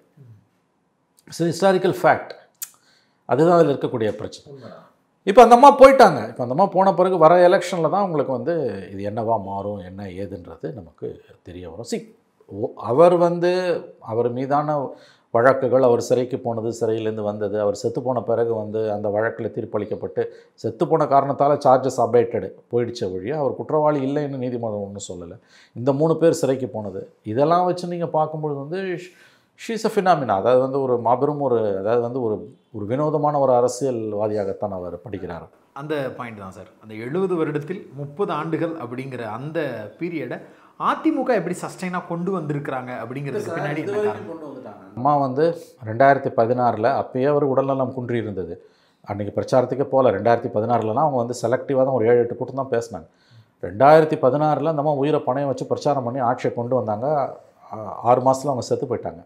இட்ஸ் ஹிஸ்டாரிக்கல் ஃபேக்ட் அதுதான் அதில் இருக்கக்கூடிய பிரச்சனை இப்போ அந்த அம்மா போயிட்டாங்க இப்போ அந்த அம்மா போன பிறகு வர எலெக்ஷனில் தான் உங்களுக்கு வந்து இது என்னவா மாறும் என்ன ஏதுன்றது நமக்கு தெரிய வரும் சி அவர் வந்து அவர் மீதான வழக்குகள் அவர் சிறைக்கு போனது சிறையிலேருந்து வந்தது அவர் செத்து போன பிறகு வந்து அந்த வழக்கில் தீர்ப்பளிக்கப்பட்டு செத்து போன காரணத்தால் சார்ஜஸ் அபேட்டடு போயிடுச்ச வழியாக அவர் குற்றவாளி இல்லைன்னு நீதிமன்றம் ஒன்றும் சொல்லலை இந்த மூணு பேர் சிறைக்கு போனது இதெல்லாம் வச்சு நீங்கள் பார்க்கும்பொழுது வந்து ஷீஸ் அ ஃபினாமினா அதாவது வந்து ஒரு மாபெரும் ஒரு அதாவது வந்து ஒரு ஒரு வினோதமான ஒரு அரசியல்வாதியாகத்தான் அவர் படிக்கிறார் அந்த பாயிண்ட் தான் சார் அந்த எழுபது வருடத்தில் முப்பது ஆண்டுகள் அப்படிங்கிற அந்த பீரியடை அதிமுக எப்படி சஸ்டைனாக கொண்டு வந்திருக்கிறாங்க அப்படிங்கிறதுக்கு பின்னாடி என்ன காரணம்? அம்மா வந்து ரெண்டாயிரத்தி பதினாறில் அப்பயே அவர் உடல்நலம் குன்றி இருந்தது அன்றைக்கி பிரச்சாரத்துக்கே போகல ரெண்டாயிரத்தி பதினாறுலலாம் அவங்க வந்து செலக்டிவாக தான் ஒரு ஏழு எட்டு கூட்டம் தான் பேசினாங்க ரெண்டாயிரத்தி பதினாறில் அந்த அம்மா உயிரை பணையம் வச்சு பிரச்சாரம் பண்ணி ஆட்சியை கொண்டு வந்தாங்க ஆ- ஆறு மாதத்தில் அவங்க செத்து போயிட்டாங்க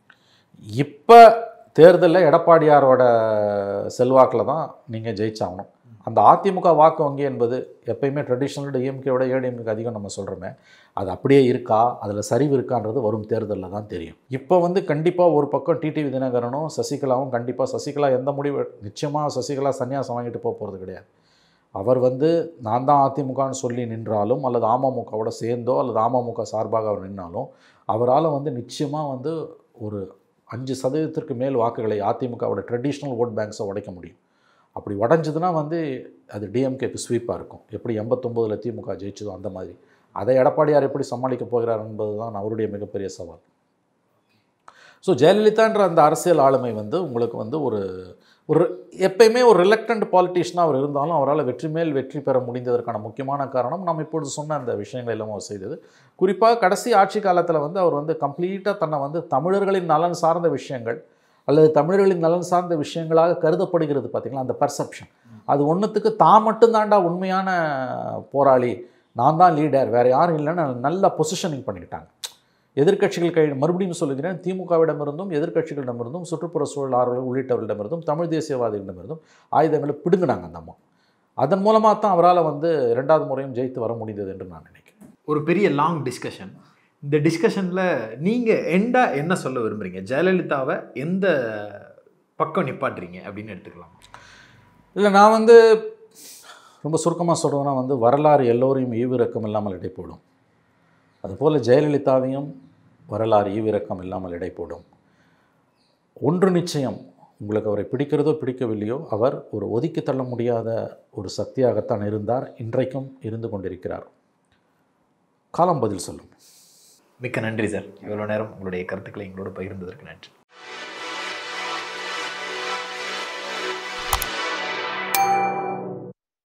இப்போ தேர்தலில் எடப்பாடியாரோட செல்வாக்கில் தான் நீங்கள் ஜெயிச்சாகணும் அந்த அதிமுக வாக்கு வங்கி என்பது எப்பயுமே ட்ரெடிஷ்னல் டிஎம்கேவோட ஏடிஎம்கே அதிகம் நம்ம சொல்கிறோமே அது அப்படியே இருக்கா அதில் சரிவு இருக்கான்றது வரும் தேர்தலில் தான் தெரியும் இப்போ வந்து கண்டிப்பாக ஒரு பக்கம் டிடிவி தினகரனும் சசிகலாவும் கண்டிப்பாக சசிகலா எந்த முடிவு நிச்சயமாக சசிகலா சன்னியாசம் வாங்கிட்டு போக போகிறது கிடையாது அவர் வந்து நான் தான் அதிமுகன்னு சொல்லி நின்றாலும் அல்லது அமமுகவோட சேர்ந்தோ அல்லது அமமுக சார்பாக அவர் நின்னாலும் அவரால் வந்து நிச்சயமாக வந்து ஒரு அஞ்சு சதவீதத்திற்கு மேல் வாக்குகளை அதிமுகவோட ட்ரெடிஷ்னல் ஓட் பேங்க்ஸை உடைக்க முடியும் அப்படி உடஞ்சதுன்னா வந்து அது டிஎம்கேக்கு ஸ்வீப்பாக இருக்கும் எப்படி எண்பத்தொம்போதில் திமுக ஜெயிச்சதோ அந்த மாதிரி அதை எடப்பாடியார் எப்படி சமாளிக்க போகிறார் என்பது தான் அவருடைய மிகப்பெரிய சவால் ஸோ ஜெயலலிதான்ற அந்த அரசியல் ஆளுமை வந்து உங்களுக்கு வந்து ஒரு ஒரு எப்பயுமே ஒரு ரிலக்டன்ட் பாலிட்டிஷனாக அவர் இருந்தாலும் அவரால் வெற்றி மேல் வெற்றி பெற முடிந்ததற்கான முக்கியமான காரணம் நாம் இப்பொழுது சொன்ன அந்த விஷயங்கள் எல்லாம் அவர் செய்தது குறிப்பாக கடைசி ஆட்சி காலத்தில் வந்து அவர் வந்து கம்ப்ளீட்டாக தன்னை வந்து தமிழர்களின் நலன் சார்ந்த விஷயங்கள் அல்லது தமிழர்களின் நலன் சார்ந்த விஷயங்களாக கருதப்படுகிறது பார்த்தீங்களா அந்த பர்செப்ஷன் அது ஒன்றுத்துக்கு தான் மட்டும்தான்டா உண்மையான போராளி நான் தான் லீடர் வேறு யாரும் இல்லைன்னு நல்ல பொசிஷனிங் பண்ணிக்கிட்டாங்க எதிர்க்கட்சிகள் கை மறுபடியும் சொல்லுகிறேன் திமுகவிடமிருந்தும் எதிர்க்கட்சிகளிடமிருந்தும் சுற்றுப்புற சூழல் ஆர்வலர் உள்ளிட்டவர்களிடமிருந்தும் தமிழ் தேசியவாதிகளிடமிருந்தும் ஆயுதங்களை பிடுங்கினாங்க அந்த அம்மா அதன் மூலமாக தான் அவரால் வந்து ரெண்டாவது முறையும் ஜெயித்து வர முடிந்தது என்று நான் நினைக்கிறேன் ஒரு பெரிய லாங் டிஸ்கஷன் இந்த டிஸ்கஷனில் நீங்கள் எண்டாக என்ன சொல்ல விரும்புறீங்க ஜெயலலிதாவை எந்த பக்கம் நிப்பாட்டுறீங்க அப்படின்னு எடுத்துக்கலாம் இல்லை நான் வந்து ரொம்ப சுருக்கமாக சொல்கிறதுனா வந்து வரலாறு எல்லோரையும் ஈவிரக்கம் இல்லாமல் இடை போடும் அதுபோல் ஜெயலலிதாவையும் வரலாறு ஈவிரக்கம் இல்லாமல் இடை போடும் ஒன்று நிச்சயம் உங்களுக்கு அவரை பிடிக்கிறதோ பிடிக்கவில்லையோ அவர் ஒரு ஒதுக்கி தள்ள முடியாத ஒரு சக்தியாகத்தான் இருந்தார் இன்றைக்கும் இருந்து கொண்டிருக்கிறார் காலம் பதில் சொல்லும் மிக்க நன்றி சார் இவ்வளோ நேரம் உங்களுடைய கருத்துக்களை எங்களோடு பகிர்ந்ததற்கு நன்றி